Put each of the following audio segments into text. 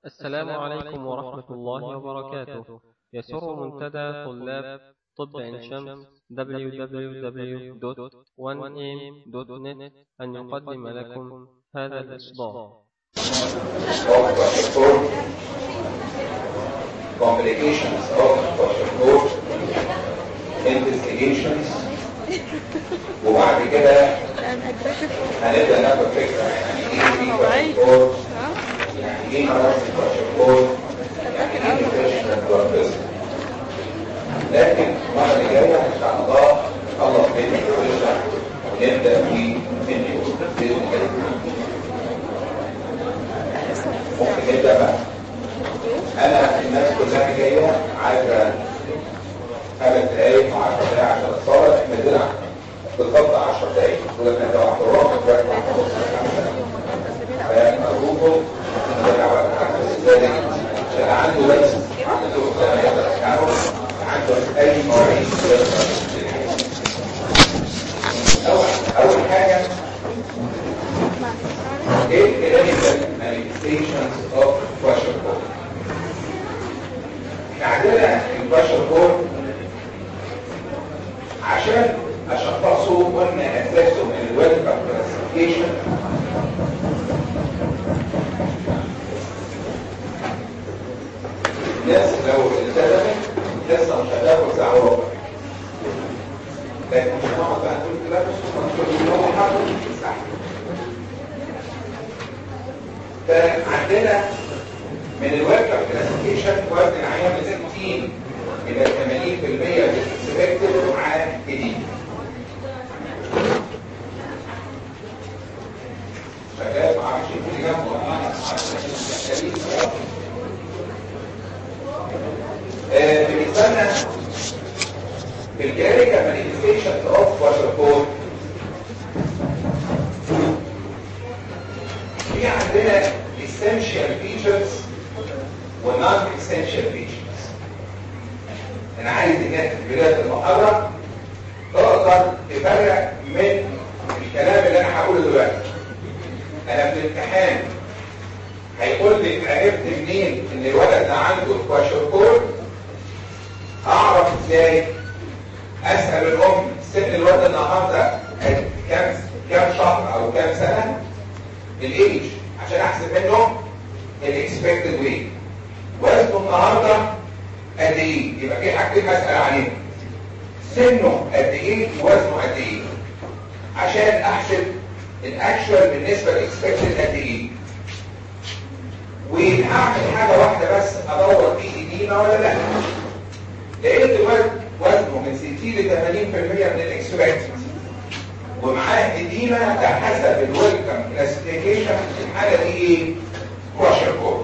السلام عليكم ورحمة الله وبركاته يسر منتدى طلاب طب عين شمس www.1am.net أن يقدم لكم هذا الإصدار complications of Kwashiorkor investigations وبعد كده هنبدأ ناخد فكرة يعني ايه في Kwashiorkor يعني ايه مرض Kwashiorkor يعني ايه depression and dwarfism لكن المرة اللي جاية ان شاء الله نخلص مني ونرجع ونبدأ في فيديو بإذن الله ممكن نبدأ بقى انا الناس كلها جايه عايزه خمس دقايق و 10 دقايق عشان الصلاه احنا بنلعب بالظبط 10 دقايق ولما لو احترام فارجوكم نرجع بعد ذلك عشان عنده بس عنده لما يقدر يرجعه عنده اي مواعيد اول اول حاجه ايه الكلينيكال مانيفستيشنز اوف كواشيوركور عندنا البشر كور عشان اشخصه قلنا اساسه من الويلكم كلاسيفيكيشن الناس لو التزمت لسه مش هتاخد ساعه وربع لكن مش هنقعد بقى نقول كلام هو حاطط ساعه فعندنا من الويلكم كلاسيفيكيشن وزن العيان من 60 الى 80% اكسبكتد مع جديد شغال ما اعرفش يكون جنبه بالنسبه لنا في الكلينيكال مانيفستيشن اوف واشركور في عندنا essential features ونون essential features انا عايز هناك في بدايه المحاضره تقدر تفرق من الكلام اللي انا هقوله دلوقتي انا في الامتحان هيقول لي عرفت منين ان الولد ده عنده كواشوركور اعرف ازاي اسال الام سن الولد النهارده كام كام شهر او كام سنه الايج عشان احسب منه الاكسبكتد ويت وزنه النهارده قد ايه يبقى في حاجتين اسال عليهم سنه قد ايه وزنه قد ايه عشان احسب الاكشوال بالنسبه للاكسبكتد قد ايه وهعمل حاجه واحده بس ادور فيه اديمه ولا لا لقيت وزنه من 60 ل 80% من الاكسبكتد ومعاه اديمه ده حسب الويلكم كلاسيفيكيشن الحاله دي ايه كواشر كور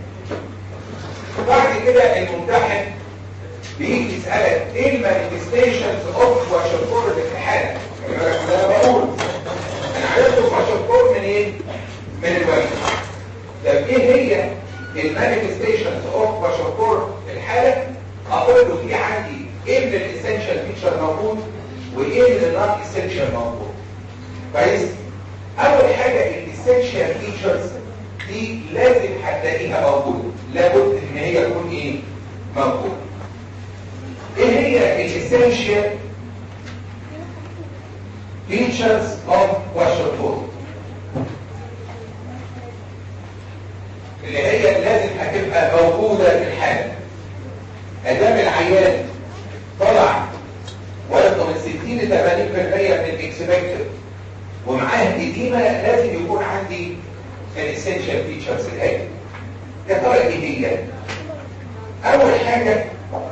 بعد كده الممتحن بيجي يسالك ايه المانيفستيشنز اوف كواشر كور اللي في الحاله خلي بالك انا بقول انا عرفت كواشر كور من ايه من الويلكم طب ايه هي المانيفستيشنز اوف كواشر كور الحاله اقول له في عندي ايه من الاسينشال فيتشر موجود وايه من النون اسينشال موجود كويس اول حاجه الاسينشال فيتشرز دي لازم هتلاقيها موجوده لابد ان هي تكون ايه موجوده ايه هي الاسينشال فيتشرز اوف واشرفور اللي هي لازم هتبقى موجوده في الحاله ادام العيان طلع وزنه من 60 ل 80% من الاكسبكتد ومعاه اديمه لازم يكون عندي الاسينشال فيتشرز الهي يا ترى ايه هي اول حاجه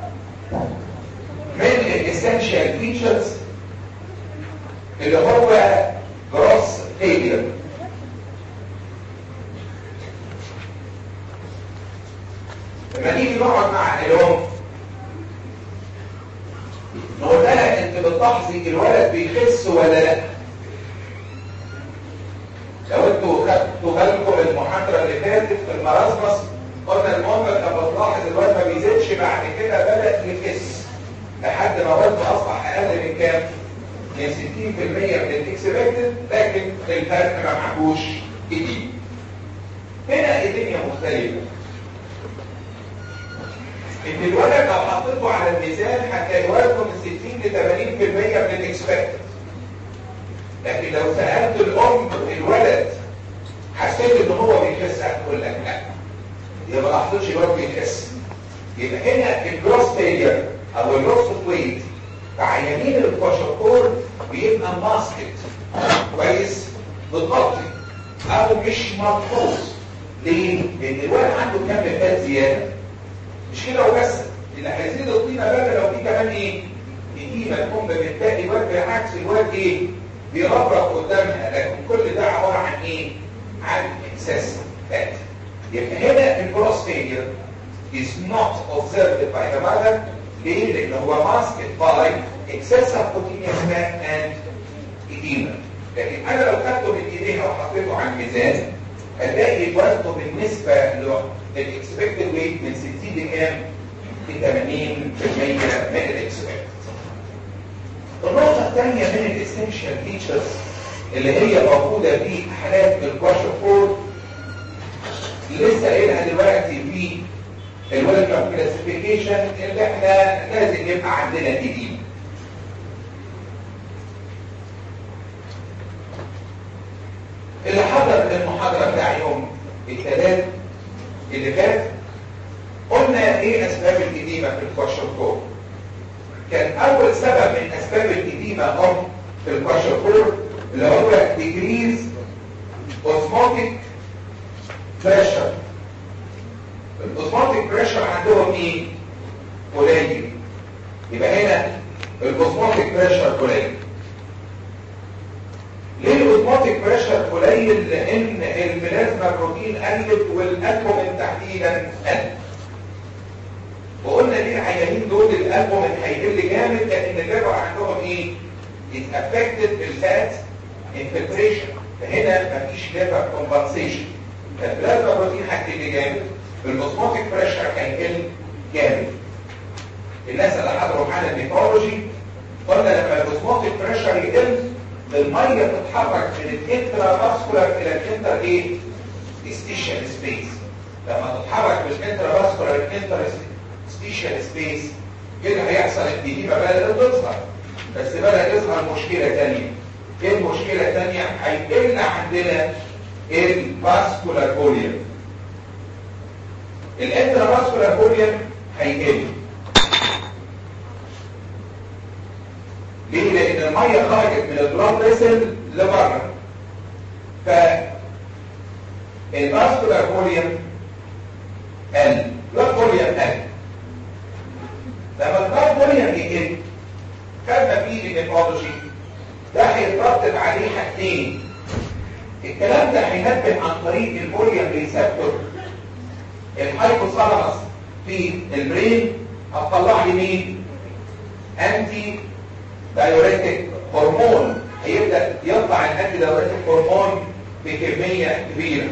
من الاسينشال فيتشرز اللي هو جروس فيلير لما نيجي نقعد مع الام نقول لها انت بتلاحظي الولد بيخس ولا لا لو انتوا خدتوا بالكم المحاضره اللي فاتت في المراسمس قلنا المهم لما تلاحظ الولد ما بيزيدش بعد كده بدا يخس لحد ما وزنه اصبح اقل من كام؟ من 60% من الاكسبكتد لكن الفرق ما معهوش جديد هنا الدنيا مختلفه ان الولد لو حطيته على الميزان هتلاقي وزنه من 60 ل 80% من الاكسبكتد لكن لو سالت الام الولد حسيت ان هو بيخس هتقول لك لا يبقى ما حطيتش الولد بيخس يبقى هنا الجروس فيلير او اللوس اوف ويت في عيانين الكواشوكور بيبقى ماسكت كويس متغطي او مش ملحوظ ليه؟ لان الولد عنده كم فات زياده مش كده وبس اللي هيزيد الطينه بقى لو في كمان ايه؟ اديمه الام بتلاقي الواد بالعكس الواد ايه؟ بيربرق قدامها لكن كل ده عباره عن ايه؟ عن اكسس فات يبقى هنا الجروس فيلير is not observed by the mother ليه؟ لان هو masked by excessive cutaneous fat and edema لكن انا لو خدته من ايديها وحطيته على الميزان هتلاقي وزنه بالنسبه للاكسبكتد ويت من 60 لكام؟ ل 80% من الاكسبكتد. النقطه الثانيه من الاسنشال فيتشرز اللي هي موجوده في حالات الكواشوفور لسه قايلها دلوقتي في الويلكم كلاسيفيكيشن اللي احنا لازم يبقى عندنا جديد. اللي حضر المحاضرة بتاع يوم الثلاث اللي فات قلنا ايه اسباب الإديمة في الكواشوكور كان اول سبب من اسباب الإديمة ام في الكواشوكور اللي هو decrease osmotic pressure الاوزموتيك بريشر عندهم ايه؟ قليل يبقى هنا الاوزموتيك بريشر قليل ليه الاوزموتيك بريشر قليل لان البلازما بروتين قلت والالبومين تحديدا قل وقلنا ليه العيانين دول الالبومين هيقل جامد لان الليفر عندهم ايه is affected بالفات infiltration فهنا مفيش ليفر كومبنسيشن فالبلازما بروتين هتقل جامد الاوزموتيك بريشر هيقل جامد الناس اللي حضروا معانا النيفرولوجي قلنا لما الاوزموتيك بريشر يقل الميه تتحرك من الانترا فاسكولار الى الانتر ايه ستيشن سبيس لما تتحرك من الانترا فاسكولار الانتر ستيشن سبيس كده هيحصل الديمه بدات تظهر بس بدات تظهر مشكله ثانيه ايه المشكله الثانيه هيقل عندنا الفاسكولار فوليوم الانترا فاسكولار فوليوم هيقل ليه؟ لأن المية خرجت من البلاد فيسل لبره. ف الفاسكولار فوليوم قل، البلاد فوليوم قل. لما البلاد فوليوم يقل خدنا فيه النيفرولوجي ده هيترتب عليه حاجتين. الكلام ده هينبه عن طريق الفوليوم ريسبتور الهايبوثالاموس في البرين هتطلع لي مين؟ انتي دايوريتك هرمون هيبدا يطلع الانتي دايوريتك هرمون بكميه كبيره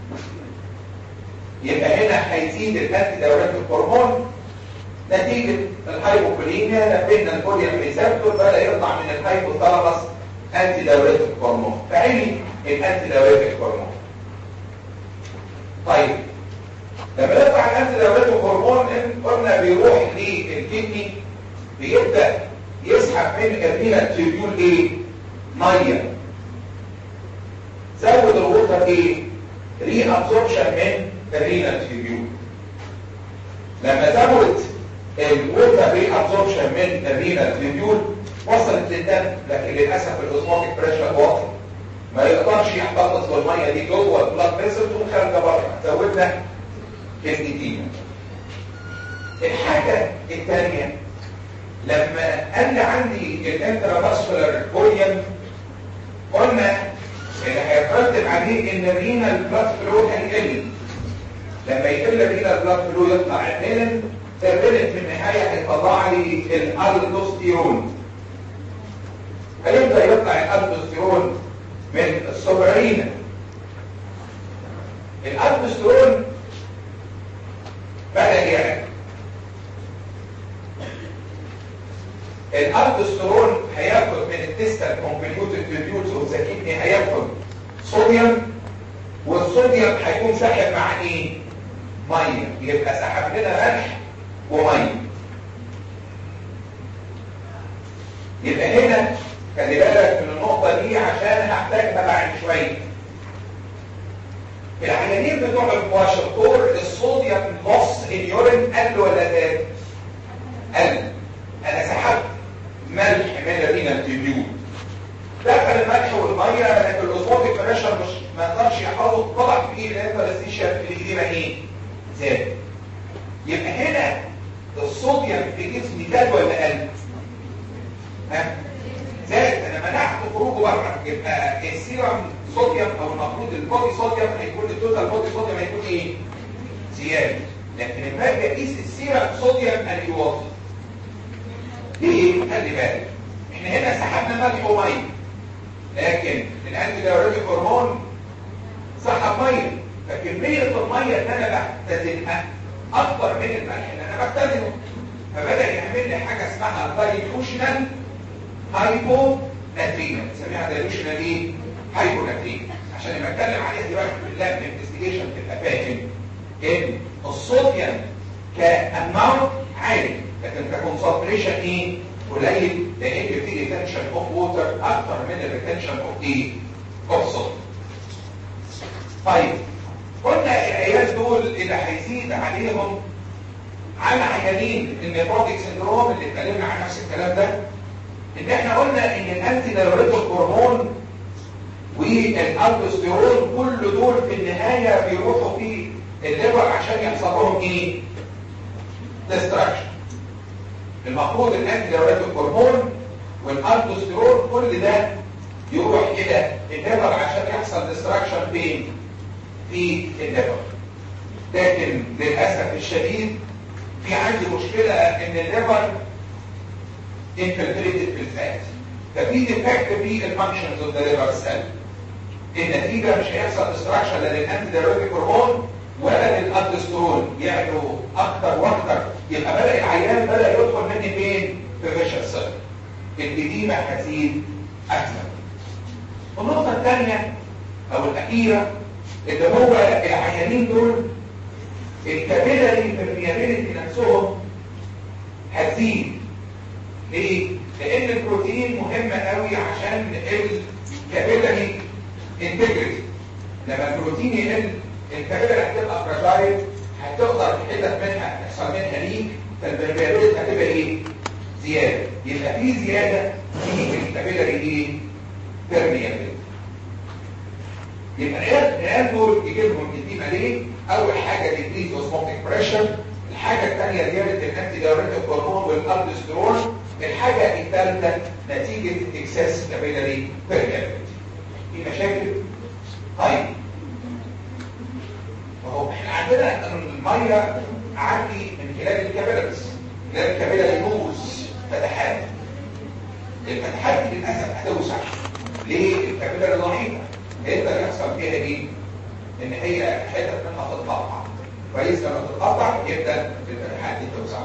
يبقى هنا هيزيد الانتي دايوريتك هرمون نتيجه الهايبوكوليميا نبهنا الفوليوم ريسبتور بدا يطلع من الهايبوثالاموس انتي دايوريتك هرمون فعلي الانتي دايوريتك هرمون طيب لما يطلع الانتي دايوريتك هرمون قلنا بيروح للكدني بيبدا يسحب من الرينا تيبيول ايه ميه زود الوتر ايه ري ابسوربشن من الرينا تيبيول لما زودت الوتر ري ابسوربشن من الرينا تيبيول وصلت للدم لكن للاسف الاوزموتيك بريشر واطي ما يقدرش يحتفظ بالميه دي جوه البلاد فيسل تقوم خارجه بره زودنا كدنيتين الحاجه الثانيه لما قال عندي الانترافاسكولار فوليوم قلنا اللي هيترتب عليه ان الرينا البلاد فلو هيقل لما يقل الرينا البلاد فلو يطلع الرينين الرينين في النهايه هيطلع لي الالدوستيرون هيبدا يطلع الالدوستيرون من السوبرينا الالدوستيرون بدا يعلى الالدوستيرون هياخد من التستال كومبليوتد تيبيوتس اوف ذا كدني هياخد صوديوم والصوديوم هيكون ساحب مع ايه؟ ميه يبقى سحب لنا ملح وميه يبقى هنا خلي بالك من النقطه دي عشان هحتاجها بعد شويه العيانين بتوع الكواشرتور الصوديوم نص اليورين قل ولا زاد؟ قل انا سحبت ملح من الرينال تيبيول دخل الملح والميه لكن الاوزموتيك بريشر مش ما يقدرش يحافظ طلع فيه الانترستيشن الاديمه ايه؟ زاد يبقى هنا الصوديوم في جسمي زاد ولا قل؟ ها؟ زاد انا منعت خروجه بره يبقى السيرم صوديوم او المفروض البودي صوديوم هيكون التوتال بودي صوديوم هيكون ايه؟ زياده لكن لما اجي اقيس السيرم صوديوم اليواطي ليه؟ خلي بالك احنا هنا سحبنا ملح وميه لكن الانتي دايوريتيك هرمون سحب ميه فكميه الميه اللي انا بختزنها اكبر من الملح اللي انا بختزنه فبدا يعمل لي حاجه اسمها دايلوشنال هايبو ناترينا نسميها دايلوشنال ايه؟ هايبو ناترينا عشان لما اتكلم عليها دلوقتي في اللاب انفستيجيشن تبقى فاهم ان الصوديوم كاماونت عالي لكن ككونسنتريشن ايه؟ قليل لان في ريتنشن اوف ووتر اكتر من الريتنشن اوف ايه؟ اوف صوت. طيب قلنا العيال دول اللي هيزيد عليهم على عيانين النيفروتيك سندروم اللي اتكلمنا عن نفس الكلام ده ان احنا قلنا ان الانتي دايوريتيك هرمون والالدوستيرون كل دول في النهايه بيروحوا في الليفر عشان يحصل لهم ايه؟ ديستراكشن المفروض الانتي دايوريتيك هرمون والالدوستيرون كل ده يروح الى الليفر عشان يحصل ديستراكشن فين؟ في الليفر لكن للاسف الشديد في عندي مشكله ان الليفر انفلتريتد في الفات ففي ديفكت في الفانكشنز اوف ذا ليفر سيل النتيجه مش هيحصل ديستراكشن لا للانتي دايوريتيك هرمون ولا للالدوستيرون يعلوا اكتر واكتر يبقى بدا العيان بدا يدخل مني فين في فيشر سيل الاديمه هتزيد اكثر النقطه الثانيه او الاخيره اللي هو العيانين دول الكابيلاري permeability نفسهم هتزيد ليه؟ لان البروتين مهم قوي عشان الكابيلاري انتجريتي لما البروتين يقل الكابيلاري هتبقى فراجايل هتقدر حتت منها يحصل منها ليك فالبرميابيلتي هتبقى ايه؟ زياده يبقى في زياده في الكابيلاري ايه؟ permeability يبقى العيال دول يجي لهم اديمه ليه؟ اول حاجه ديكريز اوزموتيك بريشر الحاجه الثانيه زياده الانتي دايوريتيك هرمون والالدوستيرون الحاجه الثالثه نتيجه اكسس كابيلاري بيرميابيلتي في مشاكل؟ طيب وهو احنا عندنا الميه عندي من خلال الكابيلاريز خلال الكابيلاري نوز فتحات الفتحات دي للاسف هتوسع ليه؟ الكابيلاري ضعيفه هيقدر يحصل فيها ايه؟ ان هي حتت منها تتقطع كويس لما تتقطع يبدا الفتحات دي توسع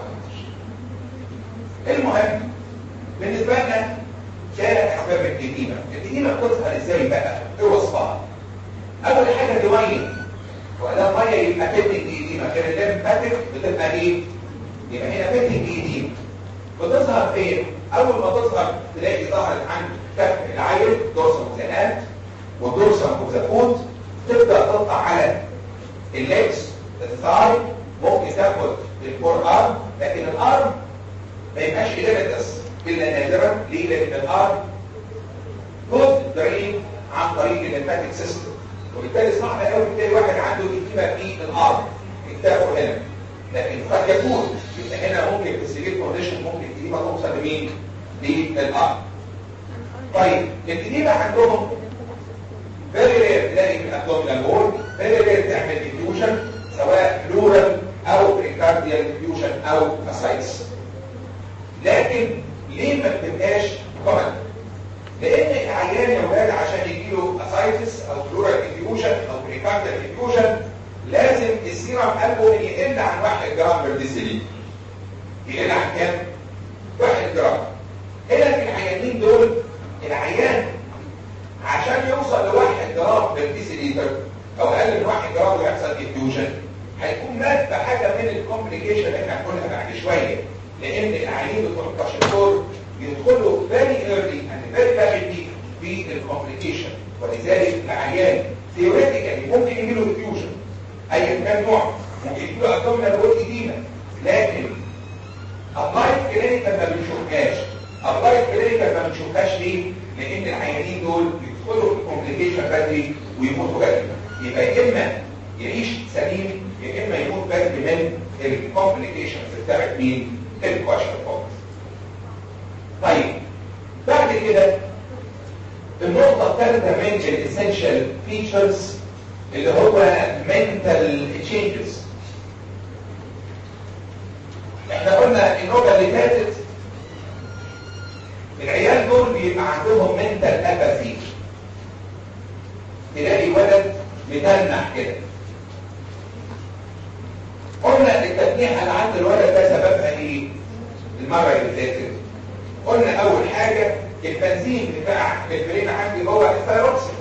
المهم بالنسبه لنا ده اسباب الاديمه الاديمه بتظهر ازاي بقى؟ ايه وصفها؟ اول حاجه دي ميه ولا ميه يبقى فتنج اديمه كان الليمفاتيك بتبقى ايه؟ يبقى هنا فتنج اديمه بتظهر فين؟ اول ما تظهر تلاقي ظهرت عند كف العيل دورسال زنات ودورسال اوف ذا فوت تبدا تقطع على الليكس الثاي ممكن تاخد الفور ارم لكن الارم ما يبقاش ايديمتس الا نادرا ليه؟ لان الارم جزء درين عن طريق الليمفاتيك سيستم وبالتالي صعب قوي تلاقي واحد عنده اديمه في الارم اكتافه هنا لكن قد يكون يبقى هنا ممكن في السيفير كونديشن ممكن الاديمه توصل لمين؟ للارم طيب الاديمه عندهم فيري رير تلاقي في الابدومينال وول فيري رير تعمل ديفيوجن سواء بلورال او بريكارديال ديفيوجن او اسايتس لكن ليه ما بتبقاش كومن لان العيان يا ولاد عشان يجيله اسايتس او بلورال ديفيوجن او بريكارديال ديفيوجن لازم السيرم قلبه يقل عن 1 جرام بر ديسيليتر يقل عن كام 1 جرام هنا في العيانين دول العيان عشان يوصل لواحد جرام بالديسيليتر او اقل من واحد جرام ويحصل انفيوجن هيكون مات بحاجه من الكومبليكيشن اللي احنا هنقولها بعد شويه لان العيانين بتوع الكاشيكور يدخلوا فيري ايرلي اند فيري رابيدلي في الكومبليكيشن ولذلك العيان ثيوريتيكالي ممكن يجيله ديفيوجن ايا كان نوع ممكن يجيله ابدومينال وول ايديما لكن ابلايد كلينيكال ما بنشوفهاش ابلايد كلينيكال ما بنشوفهاش ليه؟ لان العيانين دول يدخلوا في الكومبليكيشن بدري ويموتوا بدري يبقى يا اما يعيش سليم يا اما يموت بدري من الكومبليكيشنز بتاعت مين؟ الكواشن فوكس طيب بعد كده النقطة الثالثة من الاسينشال فيتشرز اللي هو mental changes احنا قلنا النقطة اللي فاتت العيال دول بيبقى عندهم mental apathy تلاقي ولد متنح كده قلنا التتنيحة اللي عند الولد ده سببها ايه؟ المرة اللي فاتت قلنا اول حاجة البنزين بتاع البرين عندي هو الثيروكسين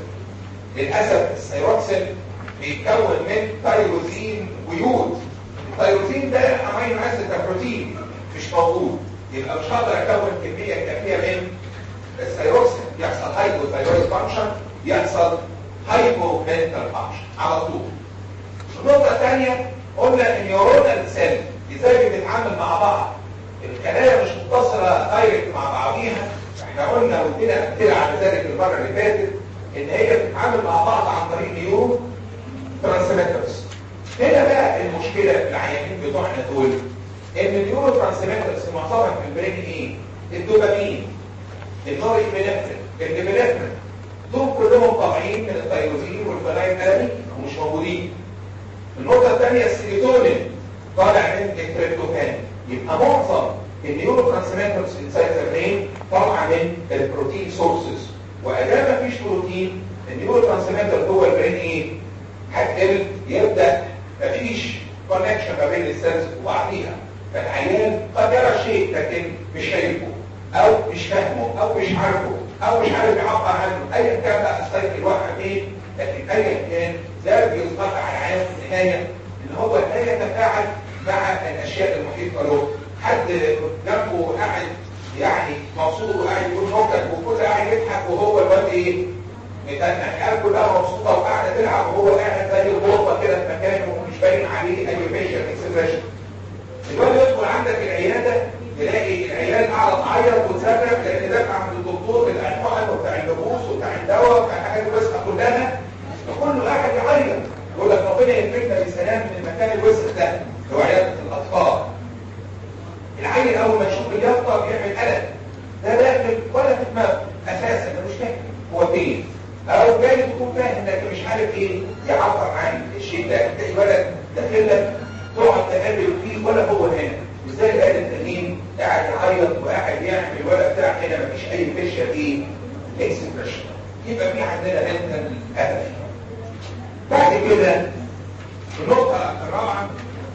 للأسف الثيروكسين بيتكون من تايروزين ويود التايروزين ده امينو اسيد بروتين مش موجود يبقى مش هقدر اكون كميه كافيه من الثيروكسين يحصل هايبو ثايرويد فانكشن يحصل هايبو منتال فانكشن على طول النقطه الثانيه قلنا النيورونال سيل ازاي بتتعامل مع بعض الخلايا مش متصله دايركت مع بعضيها احنا قلنا وادينا امثله على ذلك المره اللي فاتت ان هي بتتعامل مع بعض عن طريق نيورو ترانسميترز هنا بقى المشكله في العيانين بتوعنا دول ان النيورو ترانسميترز معظمها في البرين ايه الدوبامين النوريبينفرين النيبينفرين دول كلهم طالعين من التيروزين والفلايتاري ومش موجودين النقطه الثانيه السيروتونين طالع من التريبتوفان يبقى معظم النيورو ترانسميترز انسايد ذا برين طالعه من البروتين سورسز وادام مفيش بروتين النيورو ترانسميتر جوه البرين ايه هتقل يبدا مفيش كونكشن ما بين السيلز وبعضيها فالعيان قد يرى شيء لكن مش شايفه او مش فاهمه او مش عارفه او مش عارف يعبر عنه ايا كان بقى السايكل الواحد ايه لكن ايا كان ده بيصبح على العيان في النهايه ان هو لا يتفاعل مع الاشياء المحيطه له حد جنبه قاعد يعني مبسوط وقاعد يقول نكت وكل قاعد يضحك وهو الواد ايه متنح العيال كلها مبسوطه وقاعده تلعب وهو قاعد زي الغربه كده في مكانه ومش باين عليه اي فيشن اكسبريشن الواد يدخل عندك العياده تلاقي العيال قاعده تعيط وتصرخ لان دافع عند الدكتور بتاع الحقن وبتاع اللبوس وبتاع الدواء وبتاع الحاجات الوسخه كلها فكله قاعد يعيط يقول لك ربنا يكرمنا بسلام من المكان الوسخ ده اللي هو عياده الاطفال العيل اول ما يشوف اليافطه بيعمل قلق ده داخل ولا في دماغه اساسا ده مش فاهم هو فين او جاي تكون فاهم لكن مش عارف ايه يعبر عن الشيء ده تلاقي ولد داخل لك تقعد تقلب فيه ولا هو هنا ازاي العيال التانيين قاعد يعيط وقاعد يعمل الولد بتاع هنا مفيش اي فيشر ايه اكسبريشن يبقى في عندنا انت الهدف بعد كده النقطه الرابعه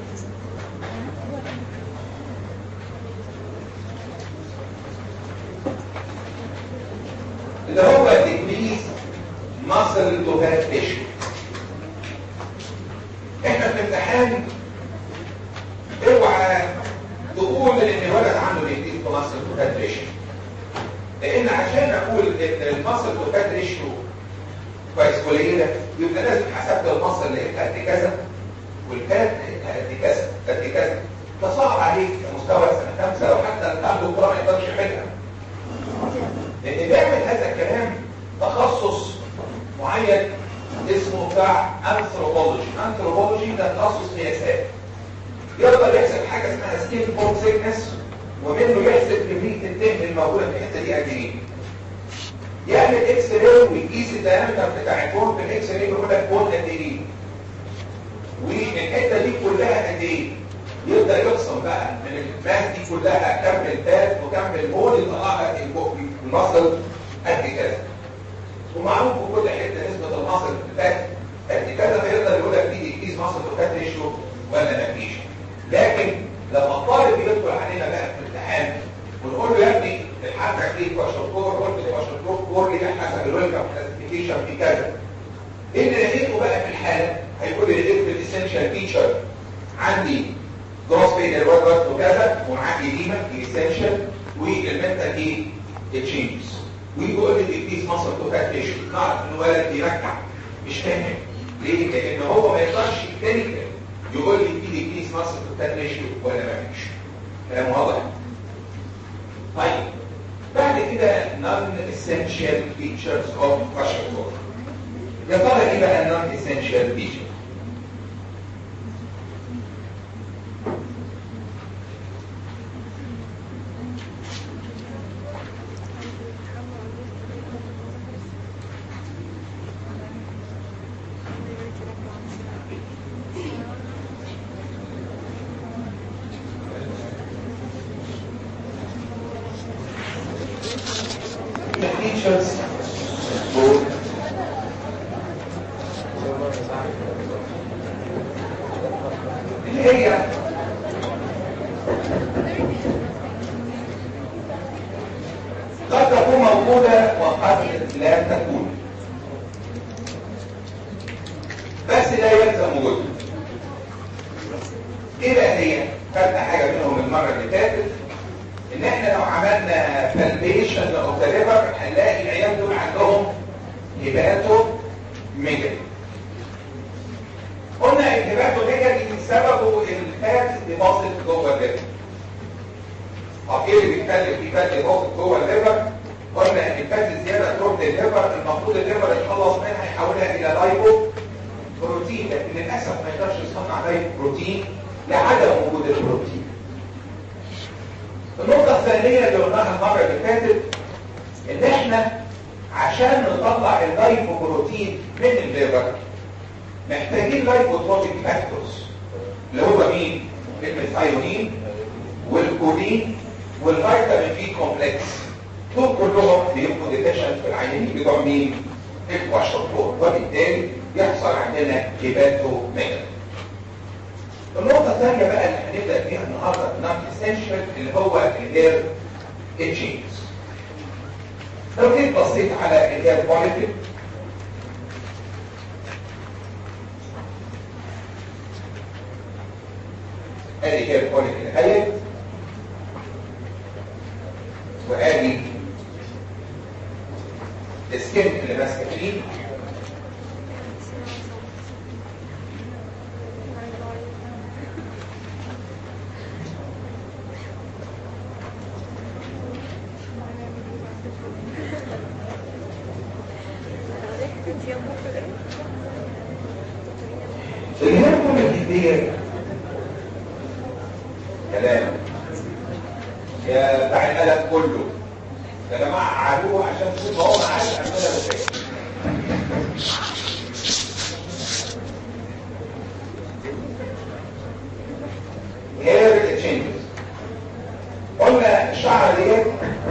اللي هو decrease muscle to fat tissue احنا في الامتحان اوعى تقول ان الولد عنده decrease to muscle to fat ratio لان عشان اقول ان المصل to fat ratio كويس قليله يبقى لازم حسبت المصل اللي هي قد كذا والفات قد كذا قد كذا ده صعب عليك كمستوى سنه خمسه لو حتى بتاع الدكتوراه ما يقدرش يحلها لان بيعمل هذا الكلام تخصص معين اسمه بتاع انثروبولوجي انثروبولوجي ده تخصص قياسات يقدر يحسب حاجه اسمها سكين بون سيكنس ومنه يحسب كميه الدهن الموجوده في الحته دي قد ايه يعمل اكس راي ويقيس الدايمتر بتاع البون في الاكس راي يقول لك بون قد ايه والحته دي كلها قد ايه يبدا يقسم بقى من الماس دي كلها كم الفات وكم البون يطلع لك المصل قد كذا ومعروف في كل حته نسبه المصل في الفات قد كذا فيقدر يقول لك دي كيس مصل وفات ريشيو ولا ما فيش لكن لما الطالب يدخل علينا بقى في الامتحان ونقول له يا ابني الحاجه دي كواشوكور قلت كواشوكور دي حسب الويلكم كلاسيفيكيشن في كذا ايه اللي لقيته بقى في الحاله هيقول لي لقيت في الاسينشال فيتشر عندي جروس بين الواد وكذا ومعاك ايديما ايسنشال والمنتال ايه تشينجز ويقول لي الكيس مصر توفات ليش نعرف ان الولد بيركع مش فاهم ليه لان هو ما يقدرش يتكلم يقول لي في الكيس مصر توفات ليش ولا ما فيش كلام واضح طيب بعد كده non essential features of kwashiorkor يا ترى ايه بقى non essential feature the features both اللي هي قد تكون موجودة وقد لا تكون بس لا يلزم وجودها ايه بقى هي؟ خدنا حاجة منهم المرة اللي فاتت ان احنا لو عملنا فالبيشن او تريفر هنلاقي العيال دول عندهم هيباتو ميجالي قلنا الهيباتو ميجالي سببه الفات ديبوزيت جوه الليفر طب ايه اللي بيتكلم في فات ديبوزيت جوه الليفر قلنا ان الفات الزياده تروح للليفر المفروض الليفر يتخلص منها يحولها الى لايبو بروتين لكن للاسف ما يقدرش يصنع لايبو بروتين لعدم وجود البروتين النقطة الثانية اللي قلناها المرة اللي فاتت ان احنا عشان نطلع اللايبوبروتين من الليفر محتاجين لايبوتروبيك فاكتورز اللي هو مين؟ الميثايونين والكولين والفيتامين بي كومبلكس دول كلهم بيبقوا ديتيشن في العينين بتوع مين؟ الكواشوكور وبالتالي يحصل عندنا هيباتو ميجالي النقطة الثانية بقى اللي هنبدأ بيها النهاردة نون اسينشال اللي هو الهير تشينجز. لو جيت بصيت على الهير كواليتي ادي هير كواليتي الهيئ وادي السكن اللي ماسكه فيه الهرمون الكبير كلام يا بتاع القلم كله يا جماعه عادوه عشان تشوف هو معاك عندنا مشاكل هير تشينجز قلنا الشعر ديت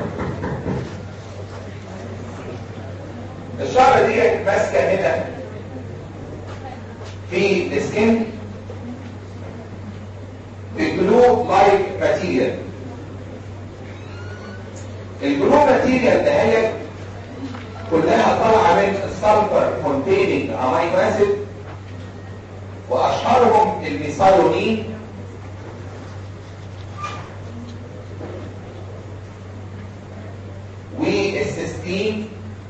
الشعر ديت ماسكه هنا في السكن الجلو لايك ماتيريال الجلو ماتيريال دهيت كلها طالعه من السلفر كونتيننج امينو اسيد واشهرهم الميثايونين والسيستين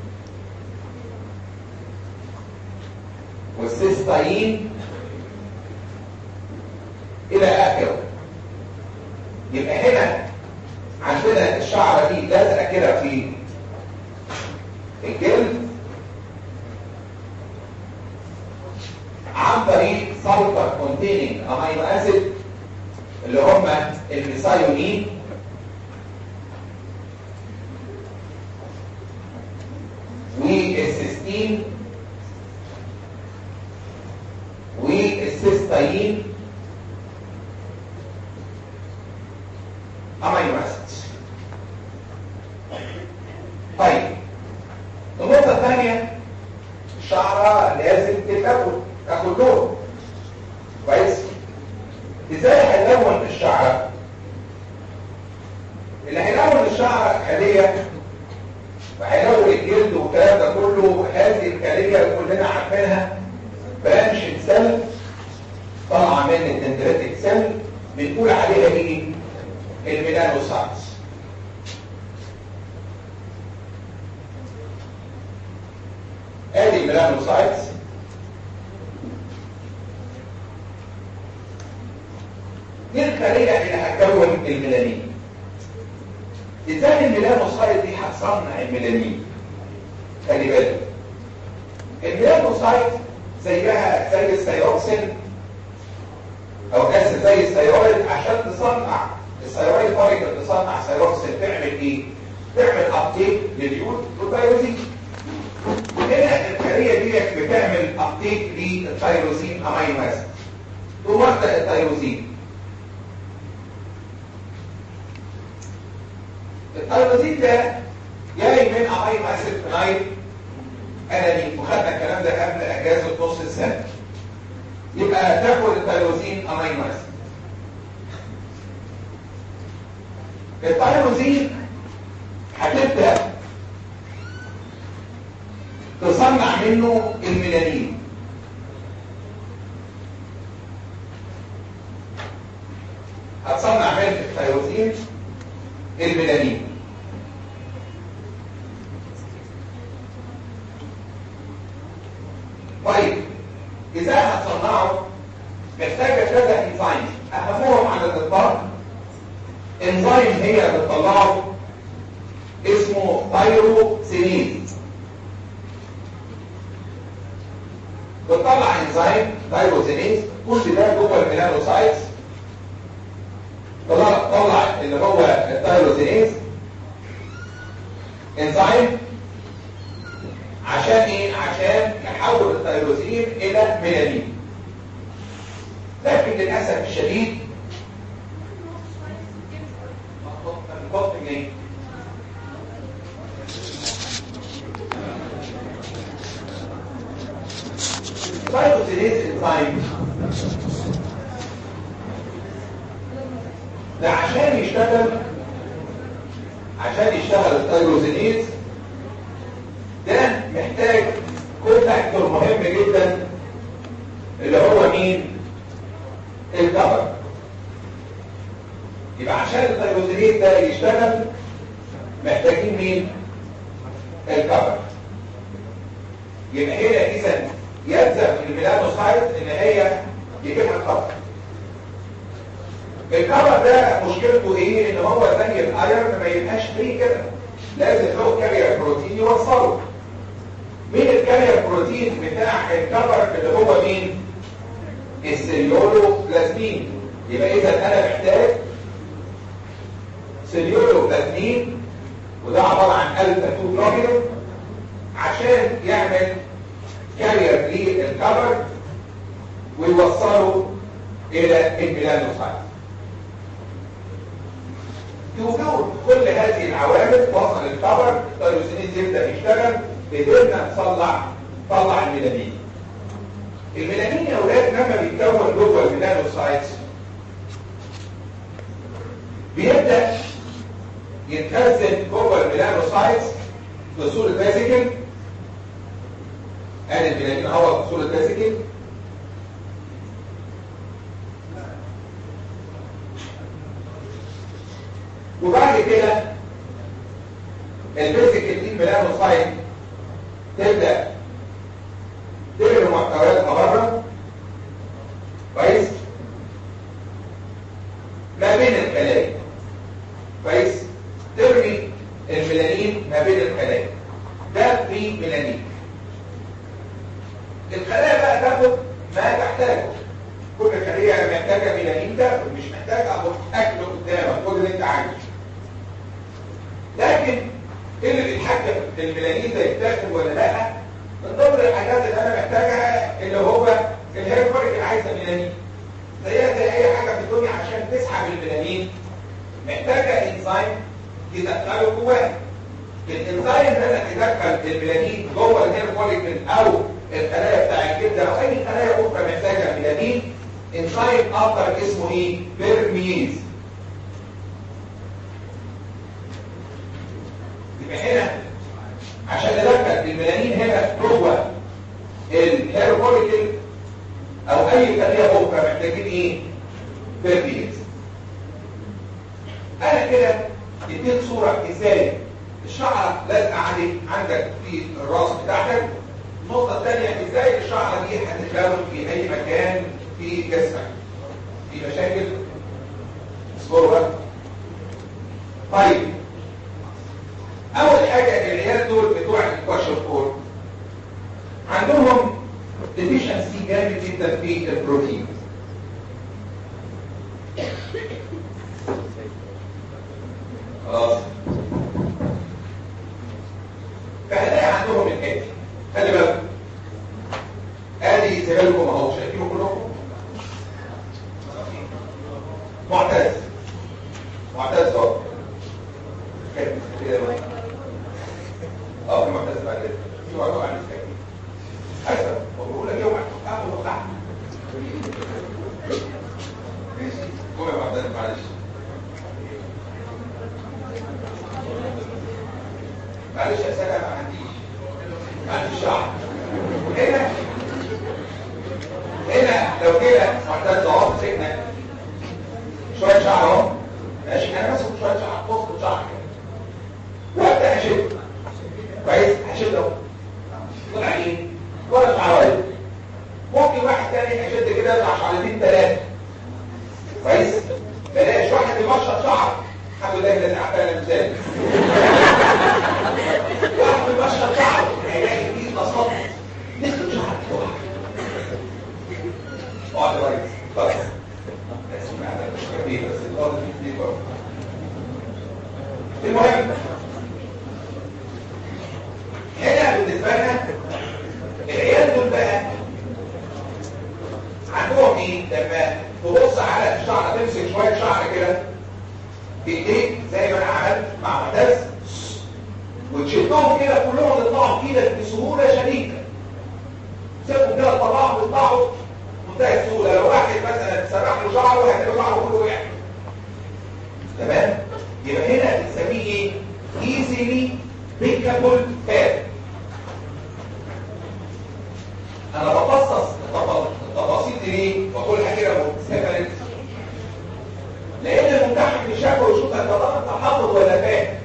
والسيستاين الى اخره يبقى هنا عندنا الشعره دي لازقه كده في الجلد عن طريق سلفر كونتيننج امينو اسيد اللي هم الميثايونين والسيستين والسيستاين امينو اسيدز طيب النقطة الثانية الشعرة لازم تتلون تاخد لون كويس ازاي هنلون الشعرة اللي هيلون الشعرة خلية وهيلون الجلد والكلام ده كله هذه الخلية اللي كلنا عارفينها برانش سيل طالعة من الدندريتك بنقول عليها ايه الميلانوسايتس ادي الميلانوسايتس دي الخليه اللي هتكون الميلانين ازاي الميلانوسايت دي هتصنع الميلانين خلي بالك الميلانوسايت زيها زي السيروكسين او اسف زي الثيرويد عشان تصنع الثيرويد فوليكل تصنع سيروكسين تعمل ايه تعمل ابتيك لليود والتيروزين هنا الخليه ديت بتعمل ابتيك للتيروزين امينو اسيد توصل التيروزين التيروزين ده جاي من امينو اسيد فينايل انانين وخدنا الكلام ده قبل اجازه نص السنه يبقى تاكل التيروزين امينو اسيد التيروزين هتبدا تصنع منه الميلانين هتصنع من التيروزين الميلانين طيب ازاي هتصنعه محتاجه كذا انزيم اهمهم على الاطلاق انزيم هي بتطلعه اسمه تايروسينيز بتطلع انزيم تايروسينيز كل ده جوه الميلانوسايتس طلع طلع اللي هو التايروسينيز انزيم عشان ايه عشان يحول التيروزين الى ميلانين لكن للاسف الشديد الخط جاي التيروزينيز انزيم ده عشان يشتغل عشان يشتغل التيروزينيز ده محتاج كوفاكتور مهم جدا اللي هو مين الكبر يبقى عشان التيروزينيز ده يشتغل محتاجين مين الكبر يبقى هنا اذا يلزم الميلانوسايت ان هي يجيبها الكبر الكبر ده مشكلته ايه ان هو زي الايرن ما يبقاش فري كده لازم له كارير بروتين يوصله مين الكارير بروتين بتاع الكبر اللي هو مين السيليولو بلازمين يبقى اذا انا محتاج سيليولو بلازمين وده عباره عن الفا 2 جلوبين عشان يعمل كارير للكبر ويوصله الى الميلانوسايت بوجود كل هذه العوامل وصل الكبر التيروسينيز يبدا يشتغل قدرنا نطلع طلع الميلانين الميلانين يا اولاد لما بيتكون جوه الميلانوسايتس بيبدا يتخزن جوه الميلانوسايتس في صوره فاسيكل ادي الميلانين اهو في صوره فاسيكل وبعد كده الفيزيكال دي الميلانوسايت تبدا ترمي محتوياتها بره كويس ما بين الخلايا كويس ترمي الميلانين ما بين الخلايا ده في ميلانين الخلايا بقى تاخد ما تحتاجه كل خليه محتاجه ميلانين تاخد مش محتاج اخد اكل قدامك خد اللي انت عايزه لكن ايه اللي بيتحكم في الميلانين ده يتاخد ولا لا من ضمن الحاجات اللي انا محتاجها اللي هو الهيرفوريك اللي عايزه ميلانين زيها زي اي حاجه في الدنيا عشان تسحب الميلانين محتاجه انزيم يدخله جواها الانزيم ده يدخل الميلانين جوه الهيرفوريك او الخلايا بتاع الجلد او اي خلايا اخرى محتاجه ميلانين انزيم اخر اسمه ايه بيرميز يبقى هنا عشان ندخل الميلانين هنا جوه الهير فوليكل او اي خليه اخرى محتاجين ايه بيرميز انا كده اديت صوره ازاي الشعره لازقه عليك عندك في الراس بتاعتك النقطه الثانيه ازاي الشعره دي هتتلون في اي مكان في جسمك في مشاكل صورة طيب اول حاجه العيال دول بتوع الكواشر عندهم ديفيشنسي جامد جدا في البروتين خلاص فهلاقي عندهم الاتي خلي بالكم ادي زميلكم اهو شايفينه كلكم معتز معتز اهو كده كده اه معتز بعد كده في واحد عن السكين حسن بقول لك يوم اخد وقع قوم يا معتز معلش معلش يا سلام ما عنديش ما عنديش شعر هنا هنا لو كده معتز اهو مسكنا شويه شعر اهو ماشي انا ماسك شويه شعر فوق شعر كده وابدا اشد كويس هشد اهو طلع ايه ولا شعرايه ممكن واحد تاني اشد كده يطلع شعرتين ثلاثه كويس بلاش واحد يمشط شعر الحمد لله الذي اعطانا مثال واحد يمشط شعر هيلاقي فيه تصدق نخلق شعر كده اقعد كويس خلاص المهم هنا بالنسبة لنا العيال دول بقى عندهم ايه لما تبص على الشعر تمسك شوية شعر كده بايديك زي ما انا عملت مع معتز وتشدهم كده كلهم يطلعوا كده بسهولة شديدة سيبهم كده تطلعهم يطلعوا منتهى السهولة لو واحد مثلا سرح له شعره هتلاقي شعره كله وقع تمام يبقى هنا بنسميه ايه easily pickable fat انا بفصص التفاصيل دي ليه واقولها كده مستقبلا لان الممتحن مش شافه ويشوف انت حافظ ولا فاهم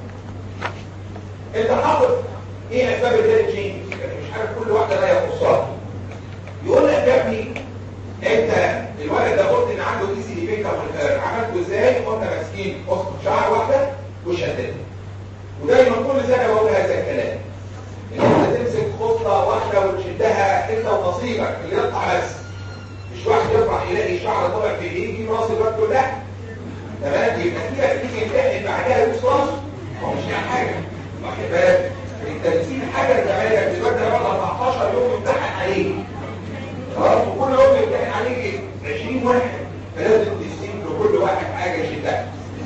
انت حافظ ايه اسباب الدامجين مش عارف كل واحده لا يخصها يقول لك يا ابني انت الولد ده قلت ان عنده اي سي دي بيكا عملته ازاي قلنا ماسكين قصه شعر واحده وشددها ودايما كل سنه بقول هذا الكلام ان انت تمسك خطه واحده وتشدها انت ونصيبك اللي يطلع بس مش واحد يفرح يلاقي شعر طالع في ايديه يجيب راس الواد كلها تمام يبقى كده تيجي تمتحن بعدها يبص راسه هو مش يعني حاجه واخد بالك انت بتسيب حاجه لزمايلك الواد ده بقى 14 يوم يمتحن عليه خلاص وكل يوم يمتحن عليه 20 واحد فلازم تسيب لكل واحد حاجه يشدها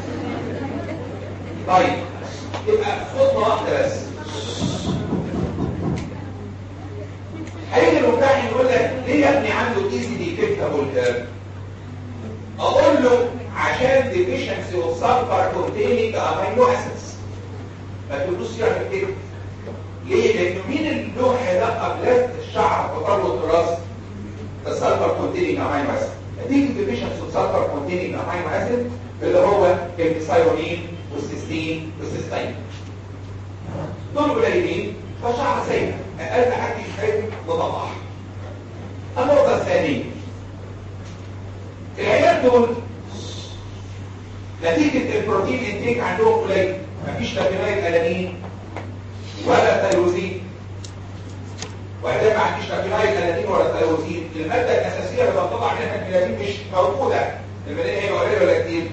طيب يبقى خطوه واحده بس هيجي الممتحن يقول لك ليه يا ابني عنده ايزي ديتكتابل كيرف اقول له عشان deficiency of sulfur containing amino acids ما تقولوش يعمل كده ليه؟ لانه مين اللوح ده قبلات الشعر في قرب الراس السلفر containing amino acid نتيجه deficiency of sulfur containing amino acid اللي هو الثايرونين والسيستين والسيستين دول قليلين فشعر سيء اقل حد يحب نطلع النقطه الثانيه العيال دول نتيجة البروتين انتيك عندهم قليل مفيش تابينايت ألانين ولا تيروزين وإذا ما عنديش تابينايت ألانين ولا تيروزين المادة الأساسية اللي بنطلع منها الميلانين مش موجودة الميلانين هي قليل ولا كتير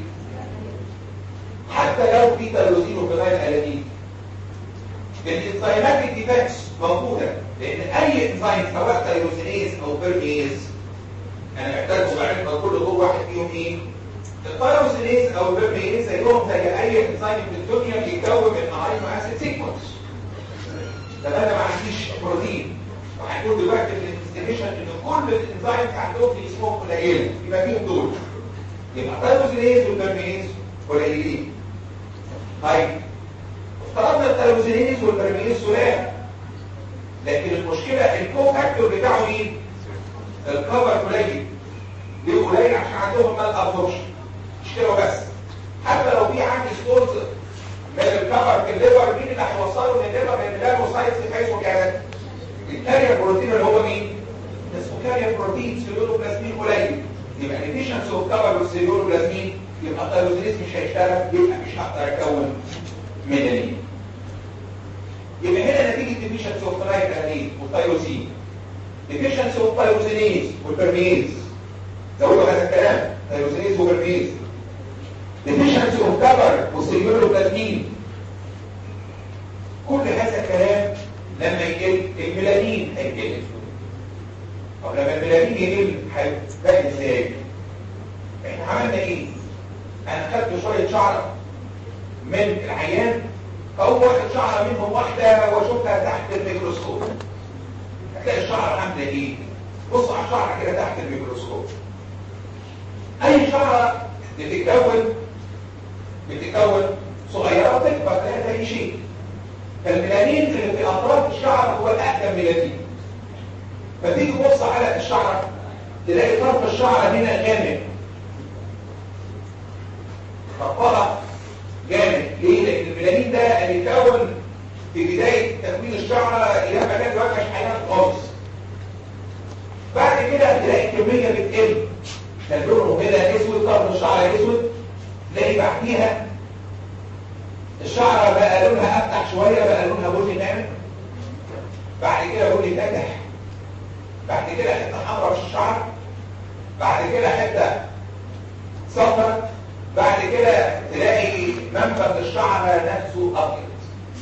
حتى لو في تيروزين وفينايل ألانين الانزيمات الديفكس موجودة لأن أي انزيم سواء تيروزينيز أو بيرميز أنا محتاج بعرف كل دول واحد فيهم إيه الفيروسينيز او البيرميز زيهم زي اي انزيم في الدنيا بيكون من امينو اسيد سيكونس طب انا ما عنديش بروتين وهنقول دلوقتي في الانفستيجيشن ان كل الانزيمز عندهم في اسمهم قليله يبقى فيهم دول يبقى الفيروسينيز والبيرميز قليلين طيب افترضنا الفيروسينيز والبيرميز سلام لكن المشكله الكو فاكتور بتاعه مين؟ الكفر قليل ليه قليل عشان عندهم مال ابورشن مش كده بس حتى لو في عندي ستونز من الكفر في الليفر مين اللي هيوصله للليفر لان الميلانوسايتس بحيث كانت الكارير بروتين اللي هو مين؟ اسمه كارير بروتين سيلولوبلازمين قليل يبقى الديفيشنسي اوف كفر والسيلولوبلازمين يبقى التيروزينيز مش هيشتغل يبقى مش هقدر اكون ميلانين يبقى هنا نتيجه ديفيشنسي اوف ترايكانين والتيروزين ديفيشنسي اوف تيروزينيز والبرميز زودوا هذا الكلام تيروزينيز وبرميز ديفيشنسي اوف كفر والسيلولوبلازمين كل هذا الكلام لما يقل الميلانين هيقل طب لما الميلانين يقل هيبقى ازاي احنا عملنا ايه انا خدت شويه شعر من العيان او واخد شعره منهم واحده واشوفها تحت الميكروسكوب هتلاقي الشعره عامله ايه بص على الشعره كده تحت الميكروسكوب اي شعره بتتكون بتتكون صغيره وتكبر تلاقيها زي شيء فالميلانين اللي في اطراف الشعر هو الاقدم ميلانين فتيجي تبص على الشعر تلاقي طرف الشعر هنا غامق طرفها جامد ليه؟ لان الميلانين ده هيتكون في بدايه تكوين الشعر الى مكان وجه حياه خالص بعد كده تلاقي الكميه بتقل كان لونه هنا اسود طرف الشعر اسود تلاقي بعديها الشعر بقى لونها افتح شويه بقى لونها بني ناعم بعد كده بني فاتح بعد كده حته حمراء في الشعر بعد كده حته صفراء بعد كده تلاقي منفذ الشعر نفسه ابيض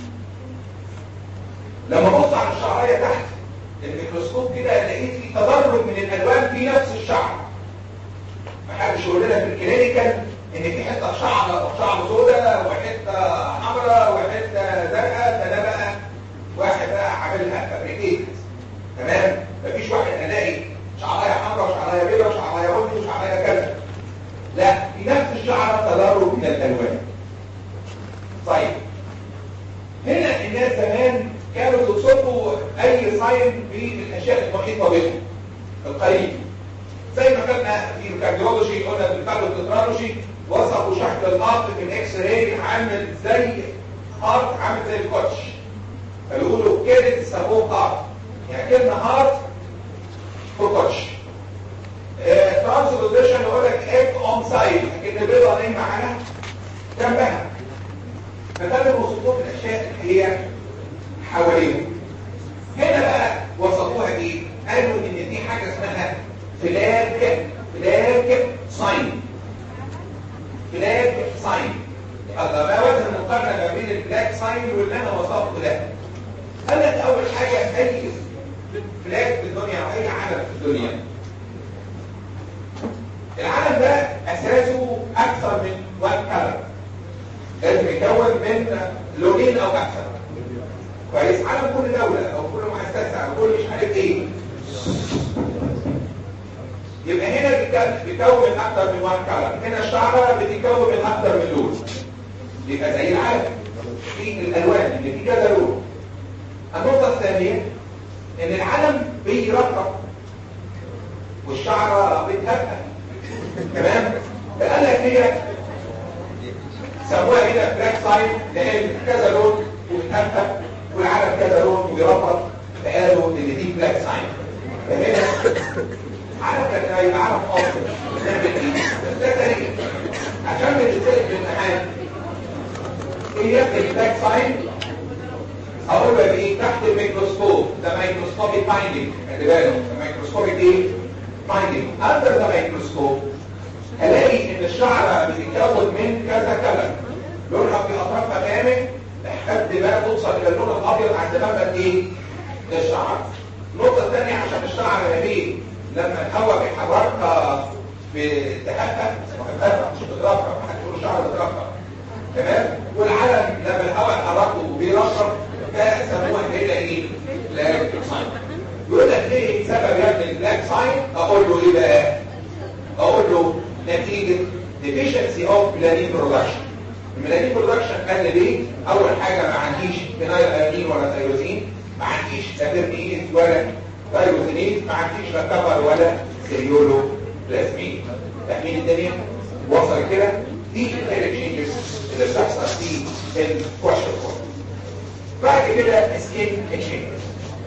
لما ابص على الشعريه تحت الميكروسكوب كده لقيت في تدرج من الالوان في نفس الشعر محدش يقول لنا في الكلينيكال ان في حته شعر شعر سوداء وحته حمراء وحته زرقاء فده بقى واحد بقى عاملها فابريكيت تمام مفيش واحد الاقي شعرايه حمراء وشعرايه بيضاء وشعرايه بني وشعرايه كذا لا في نفس الشعر تدرج من الالوان طيب هنا الناس زمان كانوا يوصفوا اي ساين بالاشياء المحيطه بهم القريب زي ما كنا في الكارديولوجي قلنا في الكارديولوجي وصفوا شكل الهارت في الاكس راي عامل زي هارت عامل زي الكوتش فيقولوا كده تسموه هارت يعني كلمه هارت كوتش ترانسبوزيشن يقول لك اف اون سايد لكن البيضه نايمه معانا جنبها فده اللي وصفوه الاشياء اللي هي حواليهم هنا بقى وصفوها ايه قالوا ان دي حاجه اسمها فلاج فلاج ساين فلاج ساين الله ما وجه المقارنه ما بين الفلاج ساين واللي انا وصفته ده قال لك اول حاجه اي فلاج في الدنيا او اي علم في الدنيا العالم ده اساسه اكثر من وان كلر لازم يتكون من لونين او اكثر كويس عالم كل دولة او كل مؤسسة او كل مش عارف ايه يبقى هنا بيتكون من اكثر من وان كلر هنا الشعرة بتتكون من اكثر من لون يبقى زي العالم في الالوان اللي في كذا لون النقطة الثانية ان العالم بيرقق والشعرة بتهبها تمام فقال لك هي سموها هنا بلاك ساين لان كذا لون وبتهبها والعالم كذا لون وبيرقق فقالوا ان دي بلاك ساين فهنا عالم كان هيبقى عالم افضل نعمل ايه؟ بس ده تاريخ عشان بنتسال في الامتحان ايه يبقى البلاك ساين اقول لك ايه تحت الميكروسكوب ده مايكروسكوبيك فايندينج خلي بالك ده مايكروسكوبيك ايه فايندينج اندر ذا مايكروسكوب هلاقي ان الشعره بتتكون من كذا كلر لونها في اطرافها غامق لحد ما توصل الى اللون الابيض عند مبدا ايه الشعر النقطه الثانيه عشان الشعر دي لما الهواء بيحركها بتهكها مش بترفرف حد يقول الشعر بترفرف تمام والعلم لما الهواء يحركه بيرفرف فسموها هنا ايه بلاك ساين يقول لك ايه سبب يا ابني البلاك ساين اقول له ايه بقى اقول له نتيجه deficiency of melanin production الميلانين برودكشن قال ليه اول حاجه ما عنديش فينايل امين ولا ثيروزين ما عنديش سابرنيز ولا ثيروزينيز ما عنديش لا كفر ولا سيريولو بلازمين فاهمين الدنيا وصل كده دي التشينجز اللي بتحصل في الكواشر بعد كده سكين تشينجز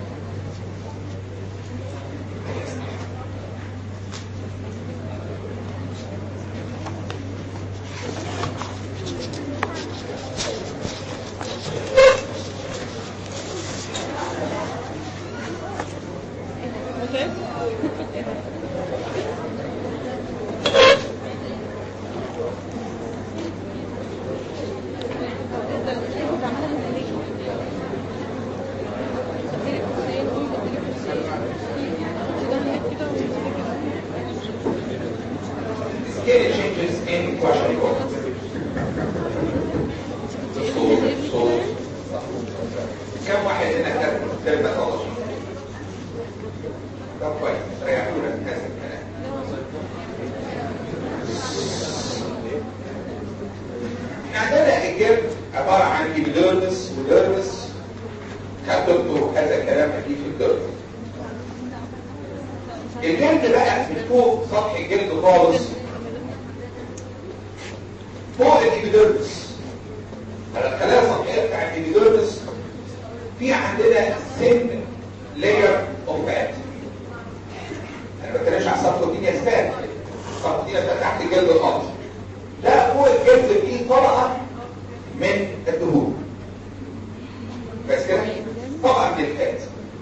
skin changes in kwashiorkor. صوت صوت كم واحد هنا كتب كلمة خلاص طب كويس ريحونا من هذا الكلام عندنا الجلد عبارة عن ايبيديرمس وديرمس خدتوا هذا الكلام اكيد في الديرمس الجلد بقى من فوق سطح الجلد خالص فوق الإبيديرمس على الخلايا السطحية بتاع الإبيديرمس في عندنا سن لاير اوف فات انا ما بتكلمش على سبكوتينيا فات سبكوتينيا فات تحت الجلد خالص لا فوق الجلد في طبقة من الدهون بس كده طبقة من الفات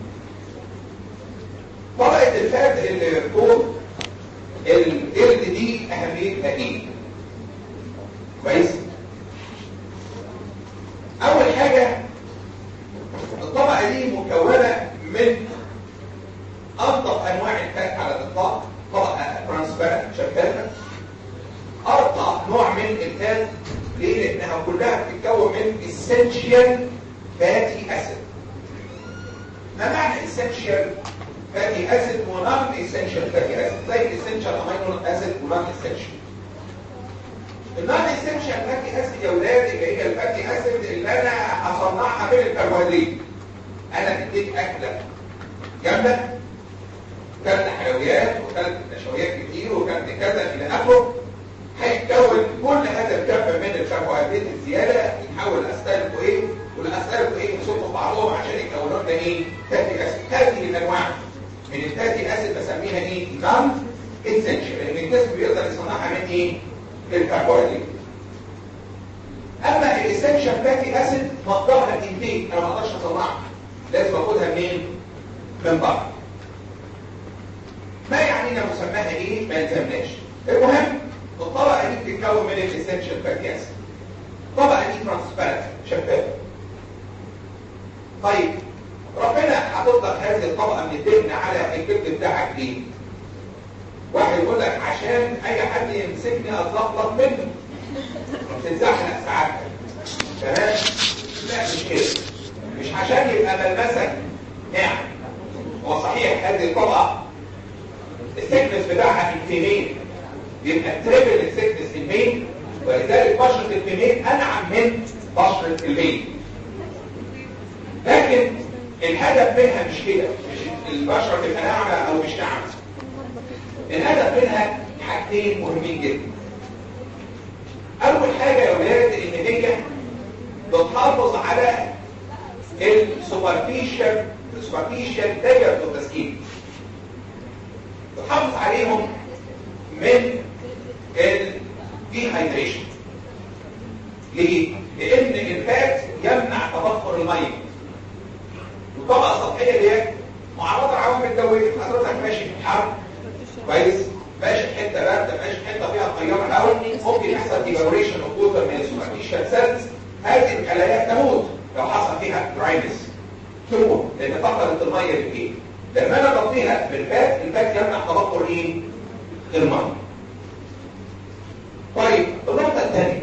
طبقة الفات اللي فوق الجلد دي أهميتها إيه؟ كويس؟ أول حاجة الطبقة دي مكونة من ألطف أنواع الفات على الإطلاق طبقة ترانسبيرنت شفافة أرقى نوع من الفات ليه؟ لأنها كلها بتتكون من essential fatty acid ما معنى essential fatty acid و non essential fatty acid زي essential amino acid و non essential النون essential fatty acid يا ولاد اللي هي الفاتي acid اللي انا هصنعها من الكربوهيدرات انا اديت اكله جامده كلت حلويات وكلت نشويات كتير وكلت كذا الى اخره هيتكون كل هذا الكم من الكربوهيدرات الزياده يتحول لاستالف وايه والاستالف وايه يصبوا بعضهم عشان يكونوا لنا ايه فاتي اسيد هذه الانواع من الفاتي اسيد بسميها ايه نون اسينشال لان الجسم بيقدر يصنعها من ايه الكربوهيدرات اما الاسينشال فاتي اسيد مقدارها الانتيك انا ما اقدرش اصنعها لازم اخدها منين من بره ما يعنينا مسماها ايه ما يلزمناش المهم الطبقه دي بتتكون من الاسينشال فاتي اسيد الطبقه دي ترانسبيرنت شفافه طيب ربنا حاطط لك هذه الطبقه من الدهن على الجلد بتاعك ليه واحد يقول لك عشان اي حد يمسكني اتلخبط منه تتزحلق ساعات تمام لا مش كده مش عشان يبقى ملمسك ناعم هو صحيح هذه الطبقه السكنس بتاعها الفيمين بيبقى تريبل السكنس المين ولذلك بشرة الفيمين انعم من بشرة المين لكن الهدف منها مش كده مش البشرة تبقى ناعمة او مش ناعمة الهدف منها حاجتين مهمين جدا اول حاجة يا ولاد ان هي بتحافظ على السوبرفيشال السوبرفيشال داير التسكين بتحافظ عليهم من الديهايدريشن ليه؟ لان الفات يمنع تبخر الميه والطبقه السطحيه ديت معرضه لعوامل الجويه حضرتك ماشي في الحر كويس ماشي في حته بارده ماشي في حته فيها تيار هواء ممكن يحصل ديفوريشن اوف ووتر من السوبرفيشال سيلز هذه الخلايا تموت لو حصل فيها دراينس تموت لان فقدت الميه اللي فيها لما انا بطيها بالفات الفات يمنع تبخر ايه؟ الميه طيب النقطه الثانيه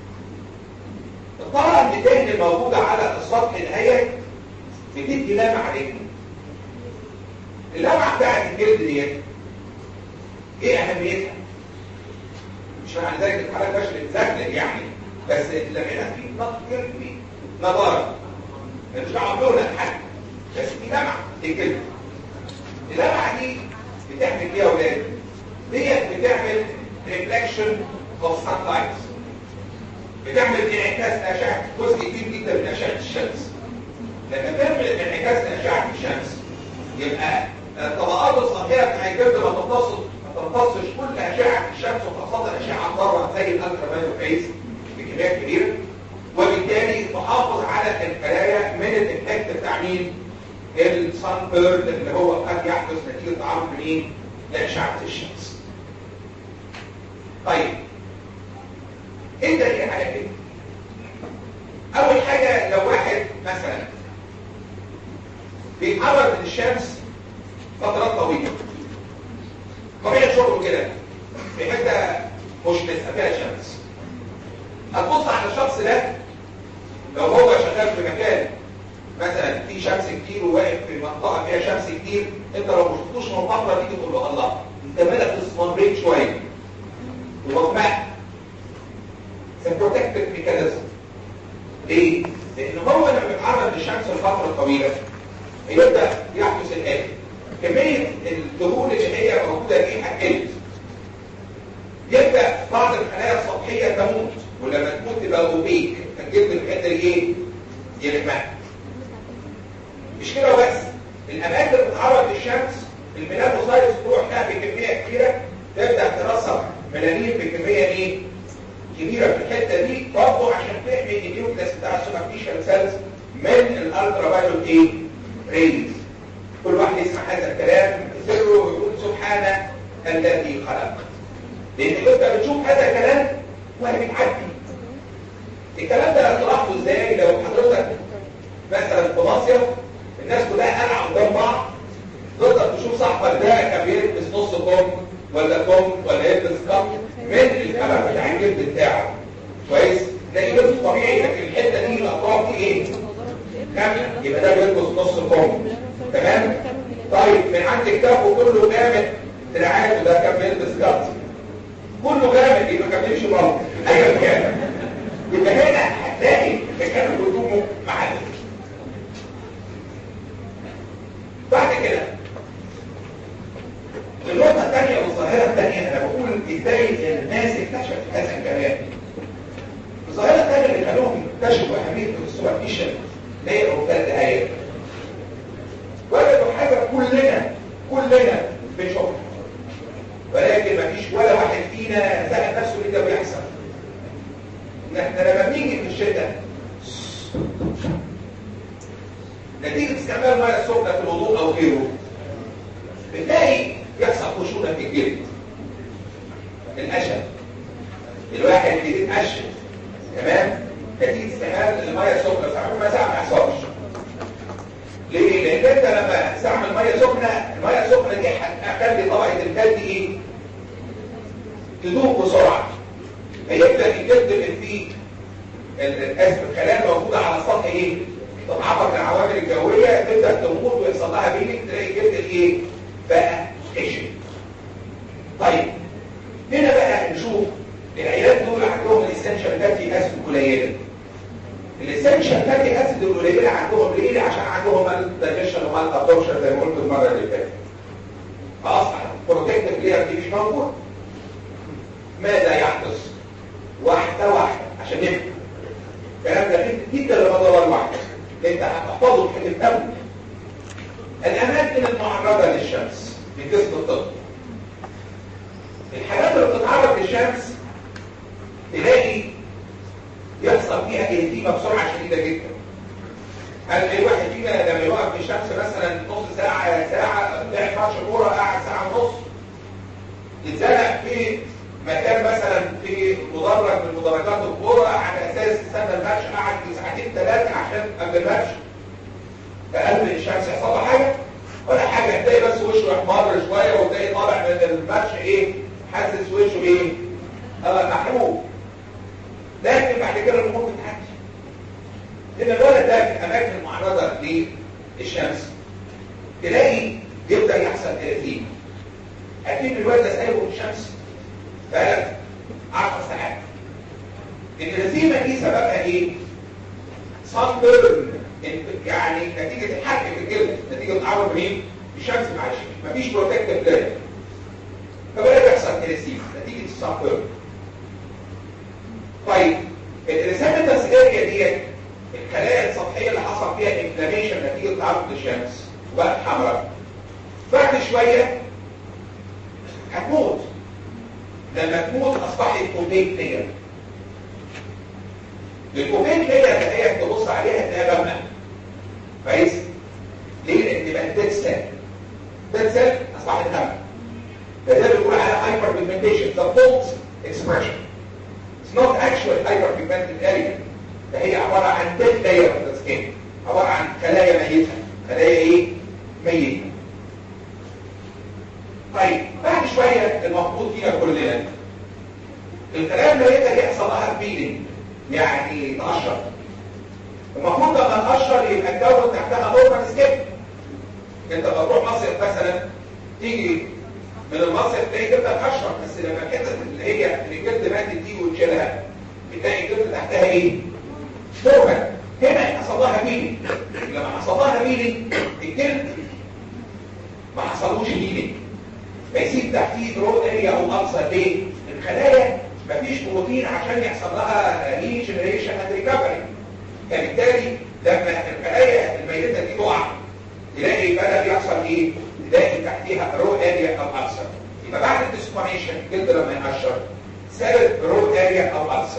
الطبقه الدهن الموجوده على السطح الهيئي بتدي لمعه عليك اللمعه بتاعت الجلد ديت ايه اهميتها مش معنى ذلك الحالات بشر تزغلل يعني بس لمعنا في نقط كتير في نضاره مش دعوه حاجه بس في لمعه في الجلد اللمعه دي بتعمل ايه يا ولاد ديت بتعمل ريفلكشن اوف سان لايت بتعمل انعكاس اشعه جزء كبير جدا من اشعه الشمس لما تعمل انعكاس اشعه الشمس يبقى الطبقات السطحيه بتاع الجلد ما تمتصش ما تمتصش كل اشعه الشمس وخاصه الاشعه الضاره زي الالترا فايولت ريز بكميات كبيره وبالتالي تحافظ على الخلايا من الافكت بتاع مين؟ السان بيرن اللي هو قد يحدث نتيجه تعرض مين؟ لاشعه الشمس. طيب ايه دليل على كده؟ اول حاجه لو واحد مثلا بيتعرض للشمس فترات طويله طبيعه شغله كده في حته مش فيها شمس هتبص على الشخص ده لو هو شغال في مكان مثلا في شمس كتير وواقف في منطقه فيها شمس كتير انت لو ما شفتوش من فتره تيجي تقول له الله انت مالك اسمريت شويه ومغمق بروتكتيف ميكانيزم ليه؟ لان هو لما بيتعرض للشمس لفتره طويله هيبدا يحدث الاتي كميه الدهون اللي هي موجوده دي هتقل يبدا بعض الخلايا السطحيه تموت ولما تموت تبقى اوبيك فالجلد الحته دي ايه؟ يغمق مش كده وبس الاماكن اللي بتتعرض للشمس الميلانوسايتس تروح فيها بكميه كبيره تبدا ترسب ملانين بكميه ايه؟ كبيره في الحته دي برضه عشان تحمي النيوكليس بتاع السوبرفيشال سيلز من الالترا فايولت ايه؟ ريز كل واحد يسمع هذا الكلام سره ويقول سبحان الذي خلق لان انت بتشوف هذا الكلام وهي بتعدي الكلام ده تلاحظه ازاي لو حضرتك مثلا في مصيف الناس كلها قلعه قدام بعض تقدر تشوف صاحبك ده كان بيلبس نص كم ولا كم ولا يلبس كم من الكلام بتاع الجلد بتاعه كويس تلاقيه لبس طبيعي لكن الحته دي الاطراف دي ايه؟ كامله يبقى ده بيلبس نص كم تمام؟ طيب من عند كتافه كله جامد دراعاته ده كان بيلبس كات كله جامد يبقى كان بيمشي بره ايوه كده يبقى هنا هتلاقي مكان هدومه معدل بعد كده النقطة الثانية والظاهرة الثانية أنا بقول إزاي الناس اكتشفت هذا الكلام الظاهرة الثانية اللي خلوهم يكتشفوا أهمية السوبرفيشن لقوا ثلاث دقايق وجدوا حاجة كلنا كلنا بنشوفها ولكن مفيش ولا واحد فينا سأل نفسه ايه ده بيحصل احنا لما بنيجي في الشتاء نتيجة استعمال المياه السخنة في الوضوء أو غيره بتلاقي يحصل خشونة في الجلد القشم الواحد بيتقشم تمام نتيجة استعمال المياه السخنة في ما ساعة ما يحصلش ليه؟ لأن أنت لما تستعمل مياه سخنة المياه السخنة دي هتخلي طبقة الجلد إيه؟ تدوب بسرعة فيبدأ الجلد اللي فيه الاسف الخلايا الموجودة على السطح إيه؟ تتعرض للعوامل الجوية تبدأ تموت ويحصل لها بيليك تلاقي الجلد إيه؟ بقى خشن. طيب هنا بقى نشوف العيال دول عندهم الاسنشال فاتي اسيد قليله الاسنشال فاتي اسيد القليله عندهم ليه عشان عندهم الدايجيشن ومال ابدورشن زي ما قلت المره اللي فاتت فاصبح بروتكتيف لير دي مش موجود ماذا يحدث واحده واحده عشان نفهم الكلام ده جدا لما ضرر واحده انت هتحفظه في الاول الاماكن المعرضه للشمس في قسم الطب الحاجات اللي بتتعرض للشمس تلاقي يحصل فيها اهتيمه بسرعه شديده جدا هل اي واحد فينا لما يوقف في الشمس مثلا نص ساعه ساعه لعب ماتش كوره قاعد ساعه ونص يتزنق في مكان مثلا في مدرج من مدرجات الكوره على اساس استنى الماتش قعد ساعتين ثلاثه عشان قبل الماتش فقبل الشمس يحصل له حاجه ولا حاجه تلاقي بس وشه احمر شويه وتلاقي طالع من الماتش ايه حاسس وشه ايه اه محروق لكن بعد كده الامور بتعدي ان الولد ده في الاماكن المعرضه للشمس تلاقي يبدا يحصل تلاتين اكيد الولد ده سايبه في الشمس بقى 10 ساعات التلاتيمه دي سببها ايه؟ صن بيرن يعني نتيجه الحرق في الجلد نتيجه تعرض مين؟ الشمس معلش مفيش بروتكتيف لاير فبدا يحصل تلاتيم نتيجه الصن بيرن طيب ديت الخلايا السطحيه اللي حصل فيها انفلاميشن نتيجه تعرض للشمس وبقت حمراء بعد شويه هتموت لما تموت اصبحت اوبيك لير الاوبيك لير هي تبص عليها تلاقيها غامقه كويس ليه لان بقت ديد سيل ديد سيل اصبحت غامقه فده بيقول على هايبر بيجمنتيشن ذا فولس اكسبريشن It's not actual hyperpigmented area ده هي عبارة عن dead layer of the skin عبارة عن خلايا ميتة خلايا ايه؟ ميتة طيب بعد شوية المفروض فيها كلنا الخلايا الميتة دي يحصل لها بيلينج يعني تقشر المفروض لما تقشر يبقى الجو تحتها نورمال سكيب انت لما تروح مصيف مثلا تيجي من المصيف تلاقي جلدة تقشر بس لما كانت اللي هي اللي الجلد ماتت دي وتشيلها بتلاقي الجلد تحتها ايه؟ نورمال هنا حصل لها بيلينج لما حصل لها بيلينج الجلد ما حصلوش بيلينج فيسيب تحتيه درو اريا او اقصى ليه؟ الخلايا مفيش بروتين عشان يحصل لها ريجنريشن اند ريكفري فبالتالي لما الخلايا الميته دي تقع تلاقي بدا بيحصل ايه؟ تلاقي تحتيها رو اريا او اكثر يبقى بعد الديسكونيشن الجلد لما ينقشر سبب رو اريا او اكثر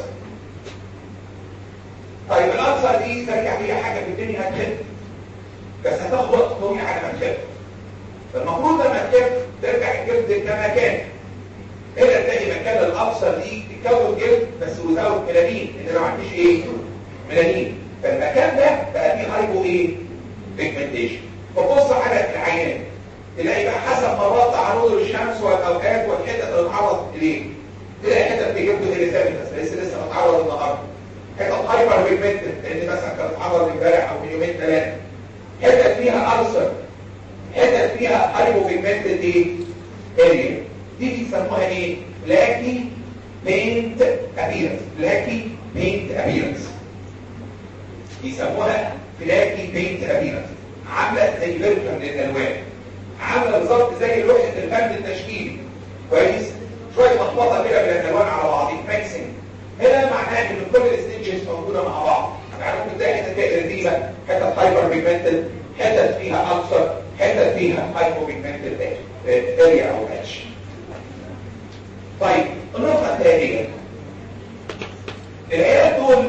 طيب الاكثر دي ترجع فيها حاجه في الدنيا هتخف بس هتاخد وقت طويل على ما تخف فالمفروض لما تخف ترجع الجلد كما كان هنا تلاقي مكان الابصر دي تكون جلد بس وزاوت ميلانين ان ما عنديش ايه ميلانين فالمكان ده بقى فيه هايبو ايه بيجمنتيشن فبص على العيان تلاقي بقى حسب مرات تعرضه للشمس والاوقات والحتت اللي اتعرض اليه تلاقي حتت بيجيبه اليزابيث بس لسه لسه متعرض النهارده حتت هايبر بيجمنتد لان مثلا كان اتعرض امبارح او من يومين ثلاثه حتت فيها ألسر حتت فيها هايبو بيجمنتد ايه اريا دي بيسموها ايه لاكي بينت ابيرنس لاكي بينت ابيرنس بيسموها فلاكي بينت ابيرنس عامله زي فيرجن للالوان عامله بالظبط زي لوحه الفن التشكيلي كويس شويه لخبطه كده من الالوان على بعضها ميكسنج هنا معناه ان كل الستيجز موجوده مع بعض يعني ممكن تلاقي حتت فيها اريتيما حتت هايبر بيجمنتد حتت فيها ألسر حتت فيها هايبو بيجمنتد اريا او اتش طيب النقطه الثانيه العيال دول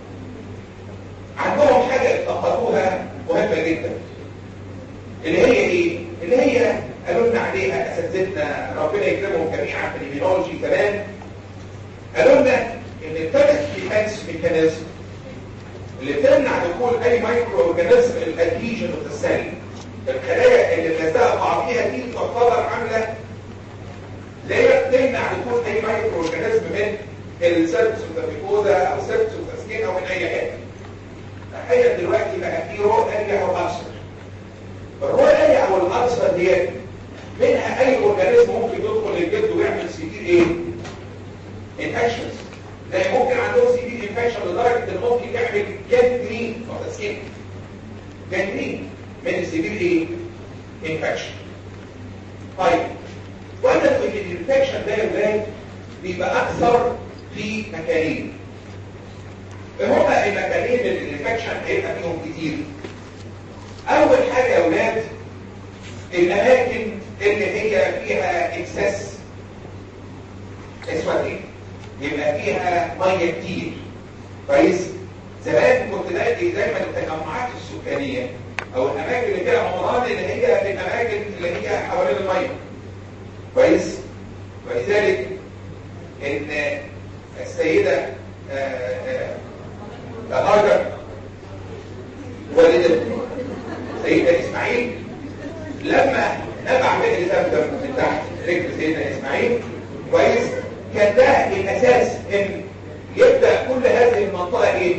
عندهم حاجه افتقدوها مهمه جدا اللي هي ايه اللي هي قالوا لنا عليها اساتذتنا ربنا يكرمهم جميعا في الإيمينولوجي كمان قالوا لنا ان الثلاث ديفنس ميكانيزم اللي بتمنع دخول اي مايكرو اورجانيزم الادهيجن اوف السيل الخلايا اللي ملزقه بعضيها دي تعتبر عامله لا تمنع دخول اي مايكرو اورجانيزم من السيرفس اوف الميكوزا او السيرفس اوف السكين او من اي حته تخيل دلوقتي بقى في رو اريا او ارسل الرو اريا او الارسل ديت منها اي اورجانيزم ممكن يدخل الجلد ويعمل سيفير ايه انفكشنز زي ممكن عندهم سيفير انفكشن لدرجه ان ممكن يعمل جنجرين اوف سكين جنجرين من السيفير ايه انفكشن طيب وقلنا ان الانفكشن ده يا ولاد بيبقى اكثر في مكانين هما المكانين اللي الانفكشن هيبقى فيهم كتير اول حاجه يا ولاد الاماكن اللي هي فيها اكسس اسودين يبقى فيها ميه كتير كويس زمان كنت لاقي دايما التجمعات السكانيه او الاماكن اللي فيها عمران اللي هي الاماكن اللي هي حوالين الميه كويس ولذلك ان السيده هاجر والدة سيدنا اسماعيل لما نبع بئر زمزم من تحت رجل سيدنا اسماعيل كويس كان ده الاساس ان يبدا كل هذه المنطقه ايه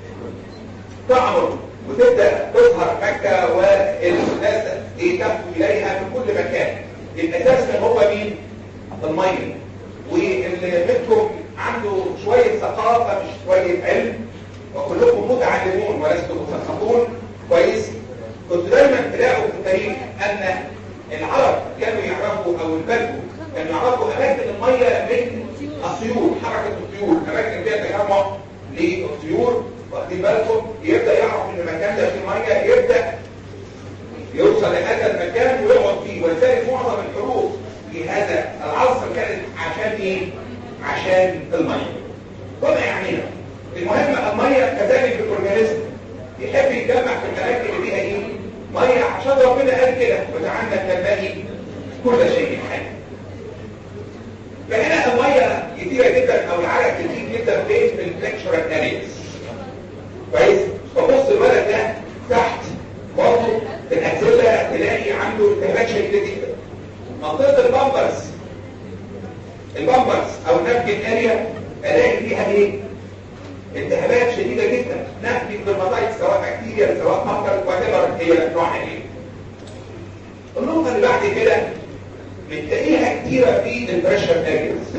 تعمر وتبدا تظهر مكه والناس ايه تفوا اليها من كل مكان الاساس كان هو مين الميه واللي منكم عنده شويه ثقافه مش شويه علم وكلكم متعلمون ولستم مثقفون كويس كنت دايما تلاقوا في التاريخ ان العرب كانوا يعرفوا او البدو كانوا يعرفوا اماكن الميه من الطيور حركه الطيور اماكن فيها تجمع للطيور واخدين واخدين بالكم يبدا يعرف ان المكان ده فيه ميه يبدا يوصل لهذا المكان ويقعد فيه ولذلك معظم الحروب في هذا العصر كانت عشان ايه؟ عشان الميه. وما يعنينا المهم الميه كذلك في الاورجانيزم يحب يتجمع في الاماكن اللي فيها ايه؟ ميه عشان ربنا قال كده وجعلنا من الماء كل شيء حي. فهنا الميه كتيره جدا او العرق كتير جدا فين في الفلكشرال ارياز. كويس؟ فبص الولد ده تحت برضه الاكسده تلاقي عنده التهابات شديده جدا. منطقه البامبرز البامبرز او النبكن اريا الاقي فيها ايه؟ التهابات شديده جدا نبكن بالمضايق سواء بكتيريا سواء فانجل وات هي نوعها ايه. النقطه اللي بعد كده بتلاقيها كتيره في البريشر ارياز.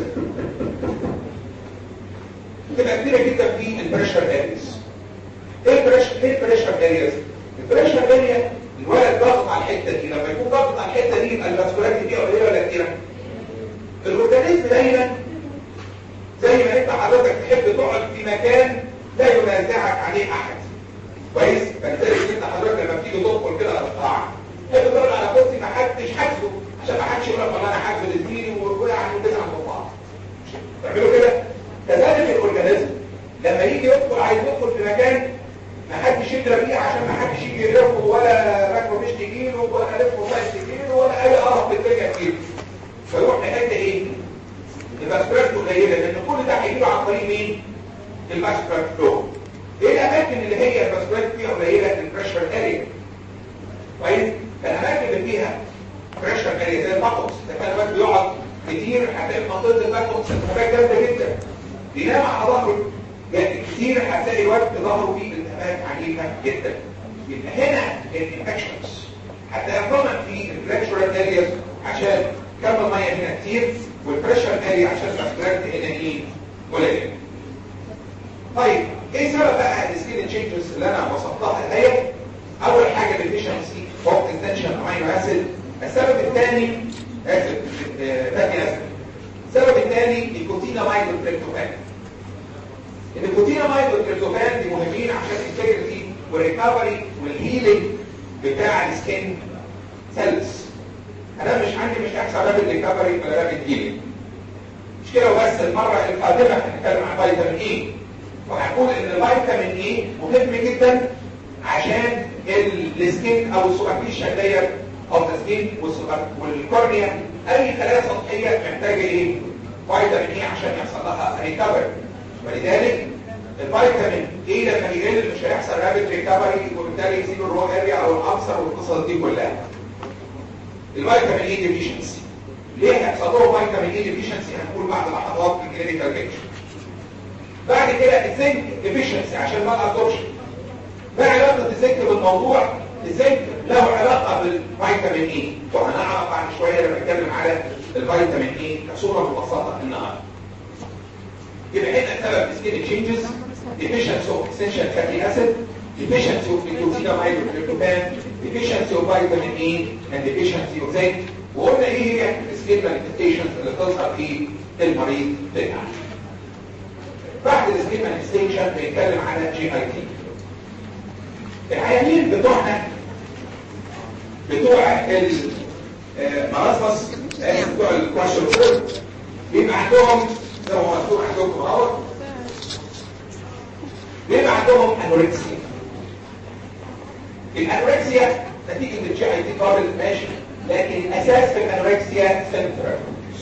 بتبقى كتيره جدا في البريشر ارياز. ايه البريشر ايه البريشر ارياز؟ البريشر اريا الولد ضغط على الحته دي لما يكون ضغط على الحته دي يبقى الفاسكولاريتي دي قليله ولا كتيره؟ الاورجانيزم دايما زي ما انت حضرتك تحب تقعد في مكان لا ينازعك عليه احد كويس فلذلك انت حضرتك لما بتيجي تدخل كده على القاعه تحب تقعد على كرسي ما حدش حاسبه عشان ما حدش يقول لك والله انا حاسب لزميلي ويعني وتزعل من بعض تعملوا كده كذلك الاورجانيزم لما يجي يدخل عايز يدخل في مكان ما حدش يضرب بيه عشان ما حدش يجي يلفه ولا ركبه مش تجيله ولا لفه مش تجيله ولا اي قرف في الدنيا تجيله فيروح لحته ايه؟ الباسكرات قليله لان كل ده هيجيله عن طريق مين؟ الباسكرات فلو ايه الاماكن اللي هي الباسكرات فيها قليله البريشر اريا كويس؟ فالاماكن اللي فيها بريشر اريا زي الباكوكس ده كان الواد بيقعد كتير هتلاقي في منطقه الباكوكس التهابات جامده جدا بينام على ظهره يعني كتير هتلاقي الواد ظهره فيه التهابات عنيفه جدا يبقى هنا الانفكشنز هتلاقيها في الفلكشرال ارياز عشان كم الميه هنا كتير والبريشر اريا عشان الاسكرات هنا ايه قليل طيب ايه سبب بقى السكين تشينجز اللي انا وصفتها ديت اول حاجه الديفيشنسي اوف انتنشن امينو اسيد السبب الثاني اسف فاتي اسيد السبب الثاني الكوتينامايد والتريبتوفان الكوتينامايد والتريبتوفان دي مهمين عشان الانتجريتي والريكفري والهيلينج بتاع السكين سيلز انا مش عندي مش هيحصل رابد ريكفري ولا رابد هيلينج مش كده وبس المره القادمه هنتكلم عن فيتامين اي وهقول ان الفيتامين اي مهم جدا عشان السكين او السوبرفيشال لاير اوف ذا سكين والكورنيا اي خلايا سطحيه محتاجه ايه؟ فيتامين اي عشان يحصل لها ريكفري ولذلك الفيتامين اي لما يقل مش هيحصل رابد ريكفري وبالتالي يسيب الرو اريا او الابصر والقصص دي كلها الفيتامين اي ديفيشنسي ليه هيحصل له فيتامين اي ديفيشنسي هنقول بعد لحظات في الكلينيكال بيكتشر بعد كده الزنك ديفيشنسي عشان ما ابزوربشن ما علاقه الزنك بالموضوع الزنك له علاقه بالفيتامين اي وهنعرف بعد شويه لما نتكلم على الفيتامين اي كصوره مبسطه النهارده يبقى هنا سبب السكين تشينجز deficiency of essential fatty acid deficiency of glucosamine tryptophan deficiency of vitamin E and deficiency of zinc وقلنا ايه هي السكين مانيفستيشنز اللي بتظهر في المريض بتاعنا بعد السكين مانيفستيشن بنتكلم على جي اي تي العيانين بتوعنا بتوع المرصص بتوع الكواشن بيبقى عندهم زي ما هو مكتوب عندكم اهو بيبقى عندهم انوركسيا الانوركسيا نتيجه الجي اي تي قابل ماشي لكن الاساس في الانوركسيا سنترال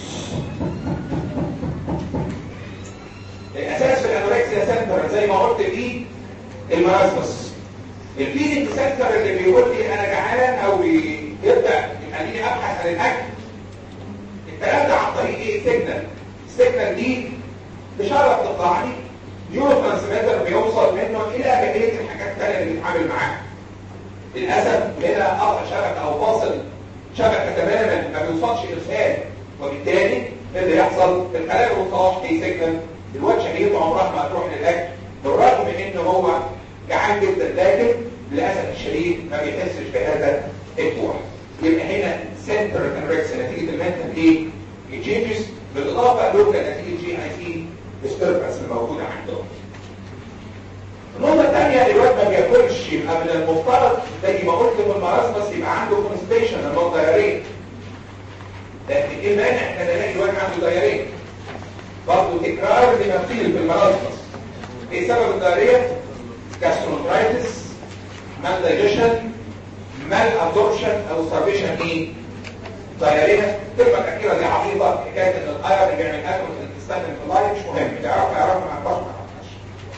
الاساس في الانوركسيا سنترال زي ما قلت دي المرازمس الفيدنج سنتر اللي بيقول لي انا جعان او يبدا يخليني ابحث عن الاكل الكلام ده عن طريق ايه سيجنال السيجنال دي اشاره بتطلعني نيورو ترانسميتر بيوصل منه الى بقيه الحاجات الثانيه اللي بيتعامل معاها للاسف هنا قطع شبكه او فاصل شبكه تماما ما بيوصلش ارسال وبالتالي اللي يحصل في الخلايا ما بيوصلش اي سيجنال الواد شهيته عمرها ما هتروح للاكل بالرغم من ان هو جعان جدا لكن للاسف الشديد ما بيحسش بهذا الجوع يبقى هنا سنتر انركس نتيجه المنتال ايه تشينجز بالاضافه لوكال نتيجه جي اي تي ديستربنس الموجوده عندهم النقطه الثانيه ثانية الواد ما بياكلش يبقى من المفترض زي ما قلت في المراسمس يبقى عنده كونستيشن اللي هو دايريه لكن ايه المانع احنا نلاقي الواد عنده دايريه برضه تكرار لمثيل في المراسمس ايه سبب الدايريه؟ جاسترونترايتس مال دايجيشن مال ابزوربشن او سارفيشن ايه؟ دايريه الكلمه الاخيره دي عبيطه حكايه ان الايرون اللي بيعمل اكل في الانتستان في اللاين مش مهم تعرف تعرف ما تعرفش ما تعرفش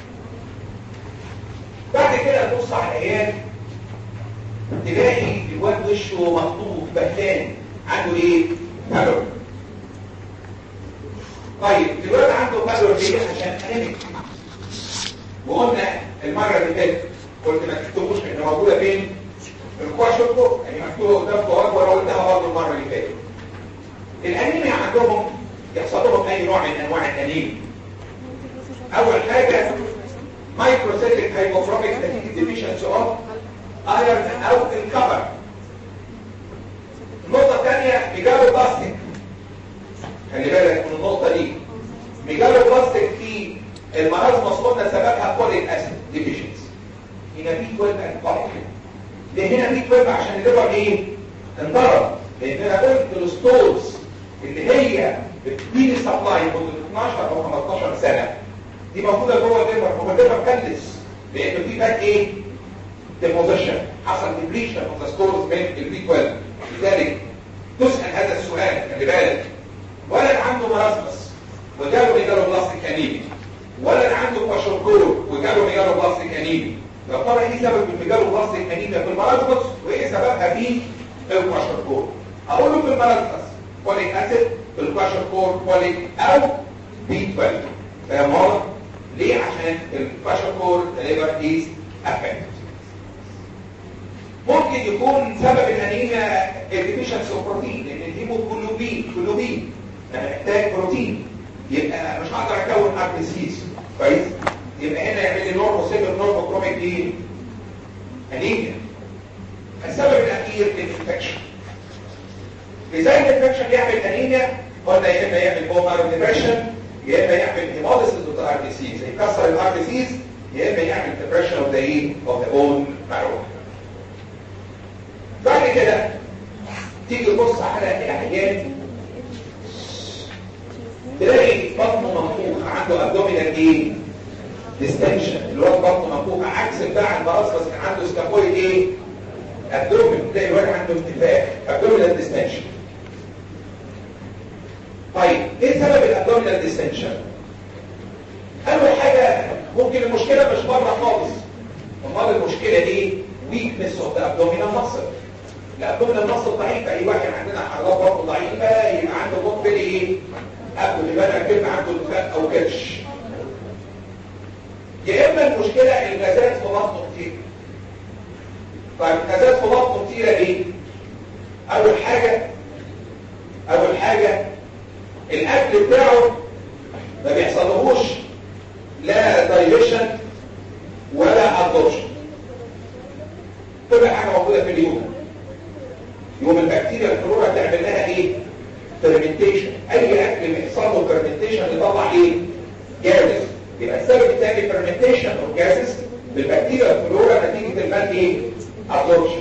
بعد كده تبص على العيال تلاقي الواد وشه مخطوط بهتان عنده ايه؟ بالور طيب الواد عنده بالور ليه؟ عشان انيميك وقلنا المره اللي فاتت قلت ما تكتبوش ان موجوده فين؟ في الكواشوكو يعني مكتوبه قدامكم اكبر قلتها برضه المره اللي فاتت الانيميا عندهم يحصل لهم اي نوع من انواع الانيميا اول حاجه مايكروسيتيك هايبوكروميك نتيجه ديفيشنسي اوف ايرون او الكبر النقطه الثانيه ميجالو بلاستيك خلي بالك من النقطه دي ميجالو بلاستيك في المرض قلنا سببها فوليك اسيد ديفيشنسي هنا في 12 انفايل ليه هنا في 12 عشان الليفر ايه انضرب لان انا قلت الستولز اللي هي بتديني سبلاي مده 12 او 15 سنه دي موجوده جوه الليفر هو الليفر كلس لانه في بقى ايه ديبوزيشن حصل ديبريشن اوف ذا ستورز من البي 12 لذلك تسال هذا السؤال خلي بالك ولد عنده مراسمس وجاله ميجالو بلاستيك انيمي ولد عنده كواشوركور وجاله ميجالو بلاستيك انيمي يا ترى ايه سبب الميجالو بلاستيك انيميا في المراسمس وايه سببها في الكواشوركور اقول له في المراسمس فوليك اسيد في الكواشوركور فوليك او بي 12 فاهم واضح ليه عشان الكواشوركور ليفر از افكت ممكن يكون سبب الانيميا الديفيشنسي اوف بروتين لان الهيموجلوبين جلوبين انا محتاج بروتين يبقى مش هقدر اكون ار بي سيز كويس يبقى هنا يعمل لي نورمو سيبر نورمو كروميك دي انيميا السبب الاخير الانفكشن ازاي الانفكشن يعمل انيميا قلنا يا اما يعمل بومر ديبريشن يا اما يعمل هيموليسيس اوف ار بي سيز يكسر الار بي سيز يا اما يعمل ديبريشن اوف ذا ايه اوف ذا بون مارو بعد كده تيجي تبص على العيان تلاقي بطنه منفوخ عنده ابدومينال ايه ديستنشن اللي هو بطنه منفوخ عكس بتاع المراسمس كان عنده سكابويد ايه ابدومين تلاقي الواحد عنده انتفاخ ابدومينال ديستنشن طيب ايه سبب الابدومينال ديستنشن اول حاجه ممكن المشكله مش بره خالص امال المشكله دي ويكنس اوف ذا ابدومينال ماسل الابدومينال ماسل ضعيفه اي واحد عندنا حرارات برضه ضعيفه يبقى عنده بوك ايه ابو اللي بقى كلمه عنده انتفاخ او كرش يا اما المشكله الغازات في بطنه كتير طيب الغازات في بطنه كتيره ليه اول حاجه اول حاجه الاكل بتاعه ما بيحصلهوش لا دايجيشن ولا ابزوربشن كل حاجه موجوده في اليوم يوم البكتيريا الفلورا تعمل لها ايه فيرمنتيشن اي اكل بيحصل له فيرمنتيشن يطلع ايه جازز يبقى السبب الثاني فيرمنتيشن اوف جازز بالبكتيريا الفلورا نتيجه المال ايه ابزوربشن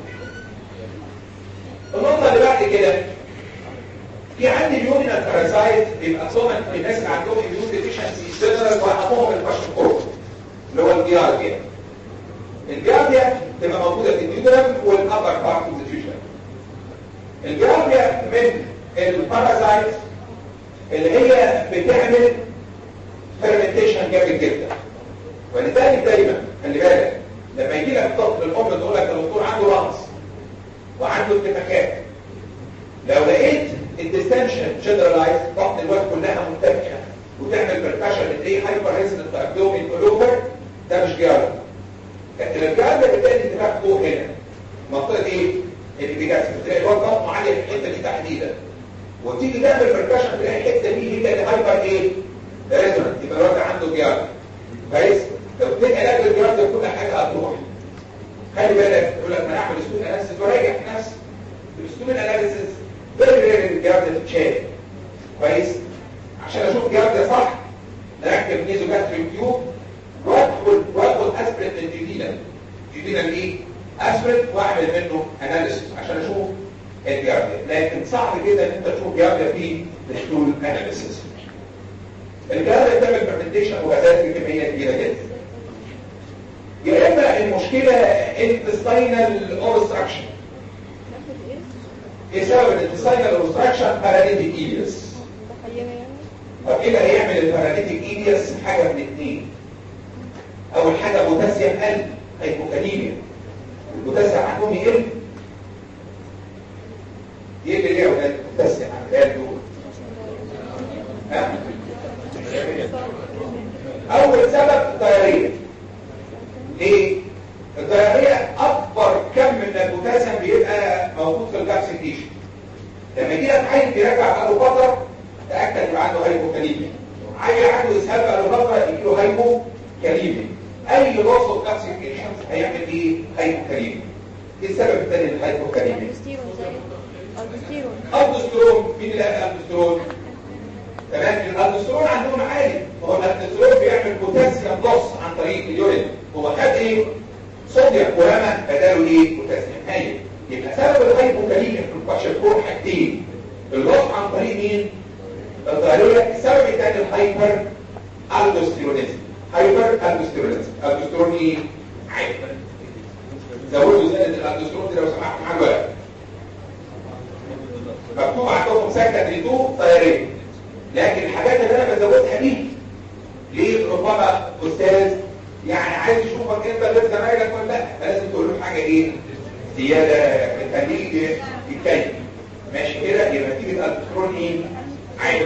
النقطه اللي بعد كده في عندي اليورينال بارازايت بيبقى كومن في الناس اللي عندهم اميون ديفيشنسي جنرال واحدهم الباشكور اللي هو الجيارجيا الجيارجيا تبقى موجوده في النيوترم والابر بارت اوف ذا فيوجن الجيارجيا من البارازايت اللي هي بتعمل فيرمنتيشن جامد جدا ولذلك دايما خلي بالك لما يجي لك طفل الام تقول لك الدكتور عنده رمز وعنده انتفاخات لو لقيت الديستنشن جنرالايز بطن الواد كلها منتفخه وتعمل بركشن تلاقيه هايبر ريزنت ابدومين كلوبر ده مش جارد لكن الجارد بتلاقي انتفاخ فوق هنا منطقه ايه؟ اللي بيجاز بتلاقي الواد بطنه عاليه في الحته دي تحديدا وتيجي تعمل بركشن تلاقي الحته دي هي اللي هايبر ايه؟ ريزنت يبقى الواد عنده جارد كويس؟ لو اديت علاج للجارد كل حاجه هتروح خلي بالك يقول لك ما اعمل ستون اناليسيس وراجع نفسي الستون اناليسيس فيري فيري الجارد تتشال كويس عشان اشوف جارد صح نركب نيزو جاستريك تيوب وادخل وادخل اسبرين الجديدة الجديدة ايه اسبرين واعمل منه اناليسيس عشان اشوف الجارديا لكن صعب جدا ان انت تشوف جارديا في الستول اناليسيس الجارديا بتعمل فرمنتيشن وغازات بكميه كبيره جدا يا اما المشكله intestinal obstruction ايه سبب الانتستينال اوبستراكشن باراليتيك ايليس طب ايه اللي هيعمل الباراليتيك ايليس حاجه من اثنين اول حاجه بوتاسيوم قل هيبوكاليميا البوتاسيوم عندهم يقل يقل ليه يا ولاد البوتاسيوم عند العيال دول ها اول سبب الدياريه ليه الدياريه اكبر كم من البوتاسيوم بيبقى موجود في الكابسيتيشن لما يجي لك عيل بيرجع بقاله فتره تاكد ان عنده هايبوكاليميا عيل عنده اسهال بقاله فتره يجي له هايبوكاليميا اي لوس اوف كابسيتيشن هيعمل ايه هايبوكاليميا ايه السبب الثاني للهايبوكاليميا الدسترون مين اللي قال الدسترون تمام الالدوسترون عندهم عالي هو الالدوسترون بيعمل بوتاسيوم لوس عن طريق اليورين هو خد ايه صوديوم ورمى بداله ايه بوتاسيوم هايل يبقى سبب الهايبوكاليميا في الكواشيكور حاجتين اللوس عن طريق مين الضرورية السبب الثاني الهايبر الدوستيرونيزم هايبر الدوستيرونيزم الدوستيرون ايه عالي زودوا زيادة الالدوسترون دي لو سمحتوا معايا الورق مكتوب عندكم سكتة 2 طيارين لكن الحاجات اللي انا بزودها دي ليه ربما استاذ يعني عايز يشوفك انت غير زمايلك ولا لا فلازم تقول له حاجه ايه زياده تخليه يتكلم ماشي كده يبقى نتيجه الالكترون ايه عالي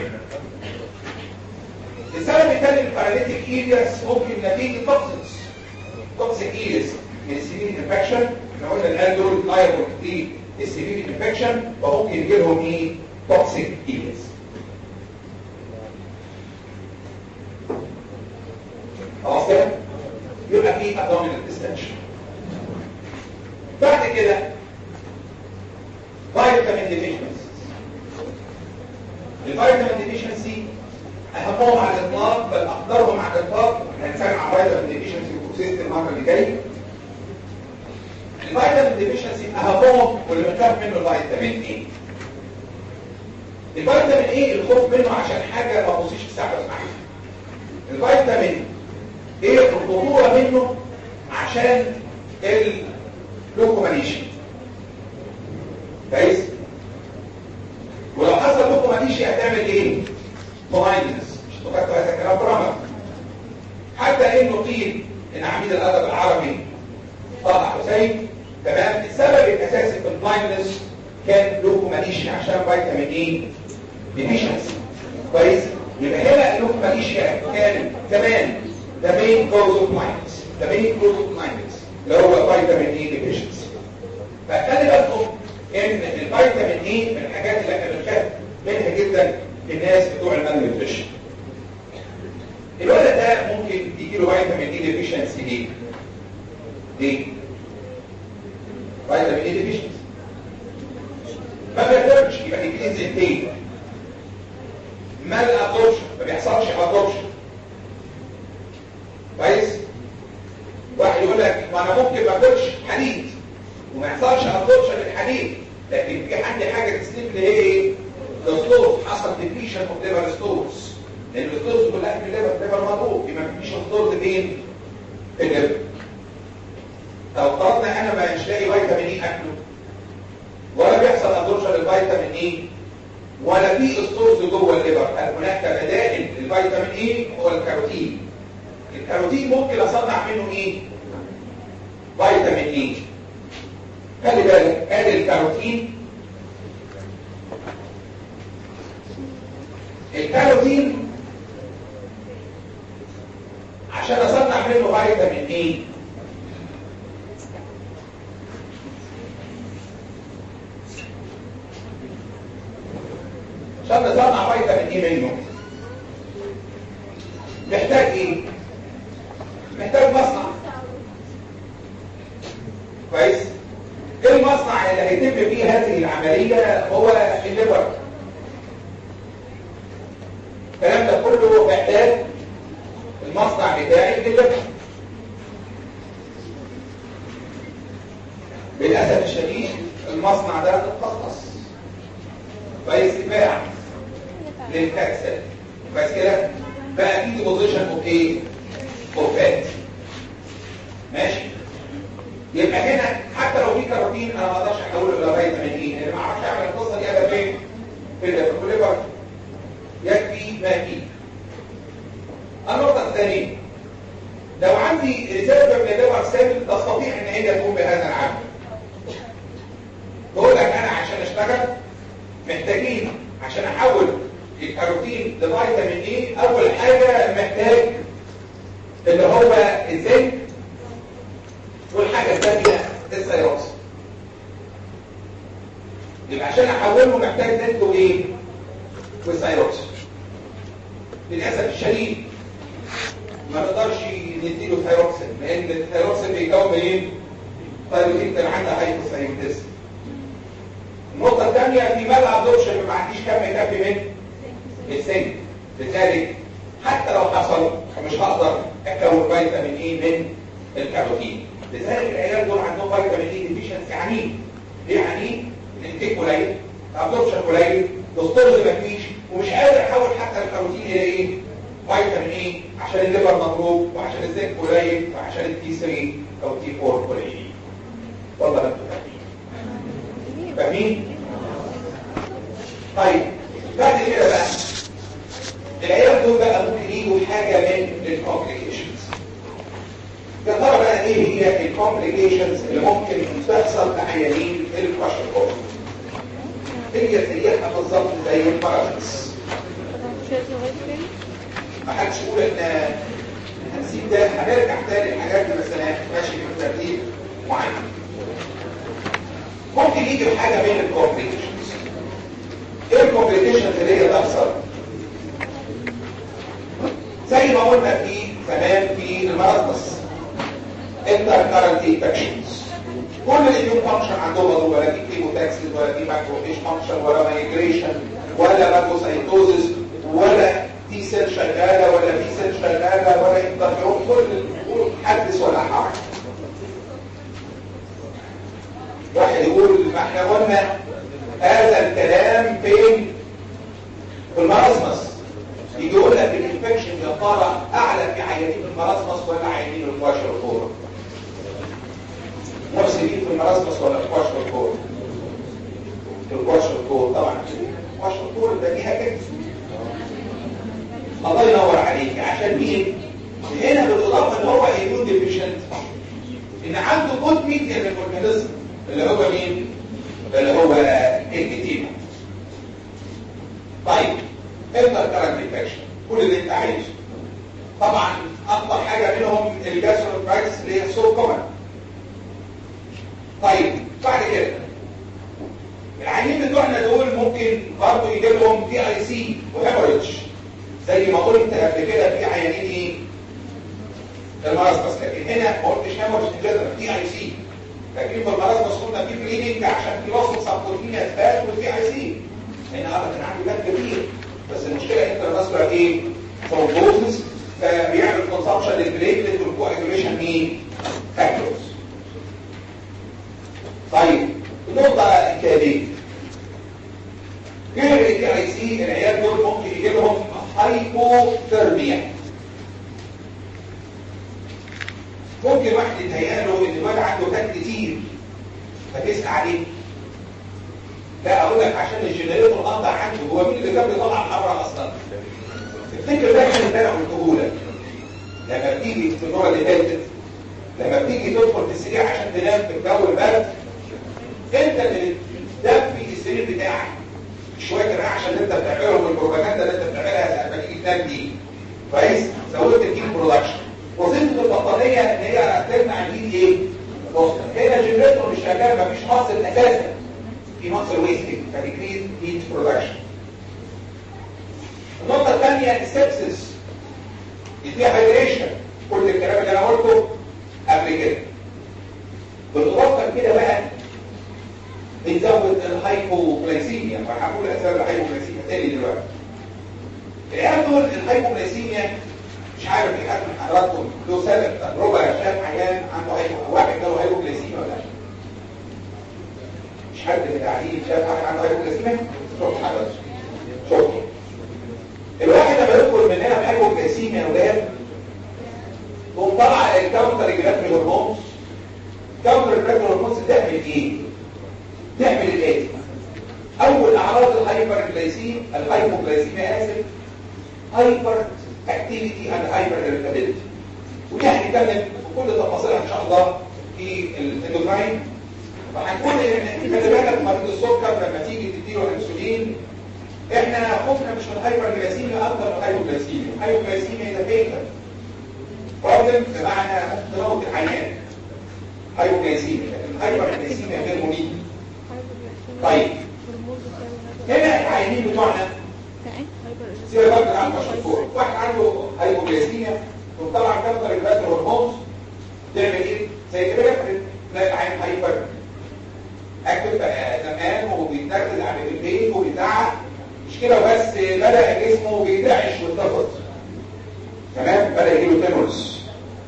السبب الثاني الباراليتيك ايرياس ممكن نتيجه توكسيكس توكسيك ايرياس من السيفير انفكشن احنا قلنا الان دول لايبل دي السيفير انفكشن فممكن يجي لهم ايه توكسيك ايرياس خلاص كده يبقى في abdominal distension بعد كده vitamin deficiency الفيتامين ديفيشنسي اهمهم على الاطلاق بل اقدرهم على الاطلاق هنسمع فيتامين ديفيشنسي وتوكسيستي المره اللي جايه الفيتامين ديفيشنسي اهمهم واللي بنخاف منه الفيتامين ايه الفيتامين ايه الخوف منه عشان حاجه ما تبصيش في الساعه اسمعي الفيتامين ايه الخطوره منه عشان اللوكومانيشن كويس ولو حصل لوكومانيشن هتعمل ايه بلايندنس مش تفكر هذا الكلام برمج حتى انه قيل ان عميد الادب العربي طه حسين تمام السبب الاساسي في البلايندنس كان لوكومانيشن عشان فيتامين ايه ديفيشنسي كويس يبقى هنا اللوكومانيشن كان كمان the main cause of blindness the main cause of blindness اللي هو فيتامين اي deficiency فخلي بالكم ان الفيتامين اي من الحاجات اللي احنا بنخاف منها جدا الناس بتوع المان نيوتريشن الولد ده ممكن يجي له فيتامين اي deficiency ليه؟ ليه؟ فيتامين اي deficiency ما بيقدرش يبقى يجي زيتين مال ابورشن ما بيحصلش ابورشن كويس واحد يقول لك ما انا ممكن ما اكلش حديد وما يحصلش ابورشن للحديد لكن في عندي حاجه تسليم اللي هي ايه الستورز حصل ديبليشن اوف ليفر ستورز لان الستورز كلها في الليفر الليفر مضروب يبقى مفيش ستورز فين في الليفر لو افترضنا انا مش لاقي فيتامين اي اكله ولا بيحصل ابورشن للفيتامين اي ولا في ستورز جوه الليفر هل هناك بدائل للفيتامين اي هو الكاروتين الكاروتين ممكن اصنع منه ايه فيتامين اي خلي بالك ادي الكاروتين الكاروتين عشان اصنع منه فيتامين اي عشان نصنع فيتامين اي منه محتاج ايه محتاج مصنع كويس ايه المصنع اللي هيتم فيه هذه العملية هو الليبر الكلام ده كله محتاج المصنع بتاعي الليبر deposition of ايه of fat ماشي يبقى هنا حتى لو في كاروتين انا ما اقدرش احوله الى فيتامين اي لان ما اعرفش اعمل القصه دي ابدا فين في الليفر يكفي ما فيه النقطه الثانيه لو عندي ريزيرف من الليفر سيل تستطيع ان هي تقوم بهذا العمل بقول لك انا عشان اشتغل محتاجين عشان احول الكاروتين لفيتامين اي اول حاجه محتاج اللي هو الزنك والحاجه الثانيه السيروس يبقى عشان احوله محتاج زنك وايه والسيروس للاسف الشديد ما نقدرش نديله ثايروكسين لان الثايروكسين بيكون ايه طيب انت عندها هايبوثايرويدزم النقطة الثانية في مال ابزوربشن ما عنديش كم يكفي من السن لذلك حتى لو حصل مش هقدر اكون فيتامين اي من الكاروتين لذلك العيال دول عندهم فيتامين اي ديفيشنسي عنيف ليه عنيف؟ الانتاج قليل الابزوربشن قليل الستورز مفيش ومش قادر احول حتى الكاروتين الى ايه؟ فيتامين اي عشان الليفر مضروب وعشان الزنك قليل وعشان التي 3 او تي 4 قليلين والله انتوا فاهمين فاهمين؟ طيب بعد كده بقى العيال دول بقى ممكن يجوا حاجة من الكومبليكيشنز يا ترى بقى ايه هي الكومبليكيشنز اللي ممكن تحصل لعيانين الكواشن هي زيها بالظبط زي البارازيتس ما حدش يقول ان هنسيب ده هنرجع تاني للحاجات اللي مثلا ماشي بترتيب معين ممكن يجي بحاجه من الكومبليكيشنز ايه الكومبليكيشنز اللي هي تحصل زي ما قلنا في زمان في المرض انتر كارنت انفكشنز كل الاميون فانكشن عندهم مضروب ولا في كيموتاكسيس ولا في ماكروفيج فانكشن ولا مايجريشن ولا ماكروسايتوزيس ولا تي سيل شغاله ولا في سيل شغاله ولا انترفيرون كل حدث ولا حرج واحد يقول ما احنا قلنا هذا الكلام فين في المرضمس يجي يقول لك الانفكشن يا ترى اعلى في عيانين المرضمس ولا عيانين الكواشر الكوره نفس دي في المرضمس ولا الكواشر الكوره في الكواشر الكوره طبعا الكواشر الكوره ده ليها كده الله ينور عليك عشان مين هنا بالاضافه ان هو ايمون ديفيشنت ان عنده جود ميديا للاورجانيزم اللي هو مين اللي هو الكتيبه طيب انتر كارنت انفكشن كل اللي انت عايزه طبعا اكتر حاجه منهم الجاستروكرايتس اللي هي سو كومن طيب بعد كده العيانين بتوعنا دول ممكن برضه يجي لهم تي اي سي وهيموريدج زي ما قلت قبل كده في عيانين ايه المرض بس لكن هنا ما قلتش هيموريدج جنرال تي اي سي لكن في المرض بس قلنا في بليدنج عشان في وصل سبورتين اثبات والتي اي سي هنا اه كان عنده بلاد كبير بس المشكله انت المسؤول ايه ثرومبوزس فبيعمل كونسبشن للبليتلت والكواجوليشن مين فاكتورز طيب النقطه التاليه غير التي اي سي العيال دول ممكن يجي لهم هايبوثيرميا ممكن واحد يتهيأ له ان الواد عنده فات كتير فتسأل عليه لا اقول لك عشان الجنريتور قطع عنده هو مين اللي كان بيطلع الحمراء اصلا تفتكر ده كان اللي انا قلته لك لما بتيجي في الدوره اللي فاتت لما بتيجي تدخل في السرير عشان تنام في الجو البرد انت اللي تدفي السرير بتاعك شويه الرعشه اللي انت بتعملهم والبروباجندا اللي انت بتعملها لما تيجي تنام دي كويس زودت الهيت برودكشن وظيفه البطاريه ان هي تمنع الهيت ايه؟ بص هنا الجنريتور مش شغال مفيش حاصل اساسا في مصر ويستنج فديكريز هيت برودكشن النقطة الثانية السبسس فيها هايدريشن كل الكلام اللي انا قلته قبل كده بالاضافة كده بقى بنزود الهايبوغلايسيميا وهقول اسباب الهايبوغلايسيميا تاني دلوقتي العيال دول الهايبوغلايسيميا مش عارف في حد من حضراتكم له سبب تجربه شاف عيان عنده هايبو واحد جاله هايبوغلايسيميا ولا لا مش حد من العيانين شاف حد عنده هايبوغلايسيميا شوف حضرتك شوف الواحد لما يدخل من مننا بهايبوجلايسيميا يا ولاد تقوم طالعه الكاونتر ريجولاتوري هرمونز كاونتر ريجولاتوري هرمونز تعمل ايه؟ تعمل الاتي اول اعراض الهايبر جلايسيم الهايبوجلايسيميا اسف هايبر اكتيفيتي اند هايبر irritability ودي هنتكلم بكل تفاصيلها ان شاء الله في الاندوكراين فهنقول ان خلي بالك مريض السكر لما تيجي تديله انسولين احنا خوفنا مش من الهايبر جلايسيميا اكتر من الهايبوجلايسيميا الهايبوجلايسيميا ده بيتا بروبلم بمعنى ممكن تموت العيان هايبوجلايسيميا لكن الهايبر جلايسيميا غير مميت طيب هنا العيانين بتوعنا سيبك بقى من عنده الشطور واحد عنده هايبوجلايسيميا وطبعا كانتر الباتر هرمونز تعمل ايه؟ زي كده تلاقي العين هايبر اكتف بقى زمان وبيتنرفز على البيت وبيزعق مش كده بس بدا جسمه بيدعش ويتنفض تمام بدا يجيله تنورس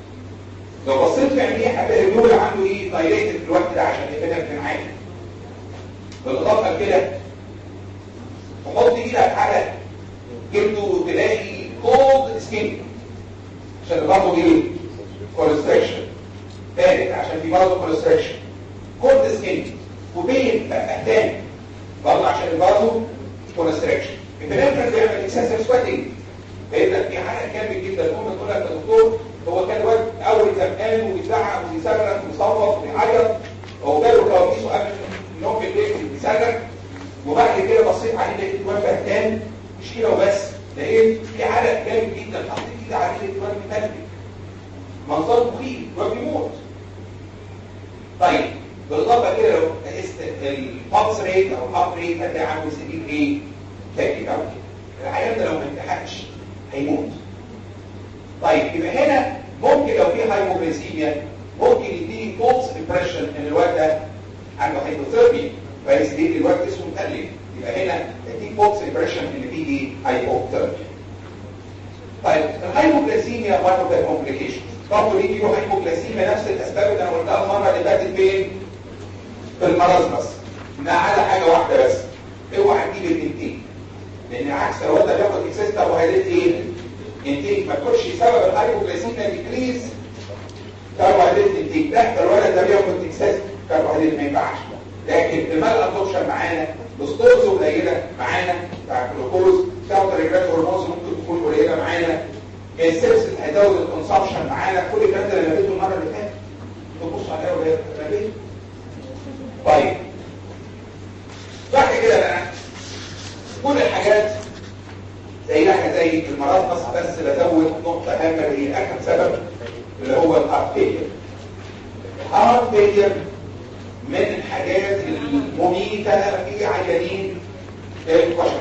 لو بصيت في عينيه هتلاقي النور عنده ايه دايريتد في الوقت ده عشان يبقى في معاك بالاضافه لكده تحط ايدك على جلده تلاقي كولد سكين عشان برضه ايه كونستريكشن ثالث عشان في برضه كونستريكشن كولد سكين وبين بقى تاني برضه عشان برضه كونستريكشن البنفرز بيعمل اكسسيف سويتنج فيبقى في حاجه جامد جدا الام تقول لك يا دكتور هو كان واد اول زمان وبيزعق وبيصرخ ويصوت وبيعيط هو جاله كوابيس وقبل النوم بالليل بيصرخ وبعد كده بصيت عليه لقيت الواد بهتان مش كده وبس لقيت في عرق جامد جدا حطيت ايدي عليه لقيت الواد متلج منظر مخيف الواد بيموت طيب بالاضافه كده لو قست البلس ريت او الهارت ريت هتلاقي عنده سبيل ايه؟ تاكي او العيان ده لو ما انتحقش هيموت طيب يبقى هنا ممكن لو في هايبوغليسيميا ممكن يديني فولس امبريشن ان الواد ده عنده هايبوثيرمي فيسديد الواد اسمه متقلب يبقى هنا يديك فولس امبريشن ان في ايه هايبوثيرمي طيب الهايبوغليسيميا one of the complications برضه يجي له هايبوغليسيميا نفس الاسباب اللي انا قلتها المره اللي فاتت فين؟ في المرض ما عدا حاجه واحده بس اوعى تجيب الانتيك لان عكس لو انت بياخد اكسس كربوهيدرات ايه؟ انتيك ما تكونش سبب الهايبوغليسيميا ديكريز كربوهيدرات انتيك ده الولد ده بياخد اكسس كربوهيدرات ما ينفعش لكن المال ابسوربشن معانا الستورز قليله معانا بتاع الجلوكوز كاونتر ريجريت هرمونز ممكن تكون قليله معانا السيبسس هيزود الكونسبشن معانا كل الكلام ده اللي لقيته المره اللي فاتت تبص عليها وهي بتتكلم طيب بعد كده بقى كل الحاجات زيها زي المرض بس بس بزود نقطة هامة اللي هي أهم سبب اللي هو الهارت فيلير الهارت فيلير من الحاجات المميتة في عيانين البشر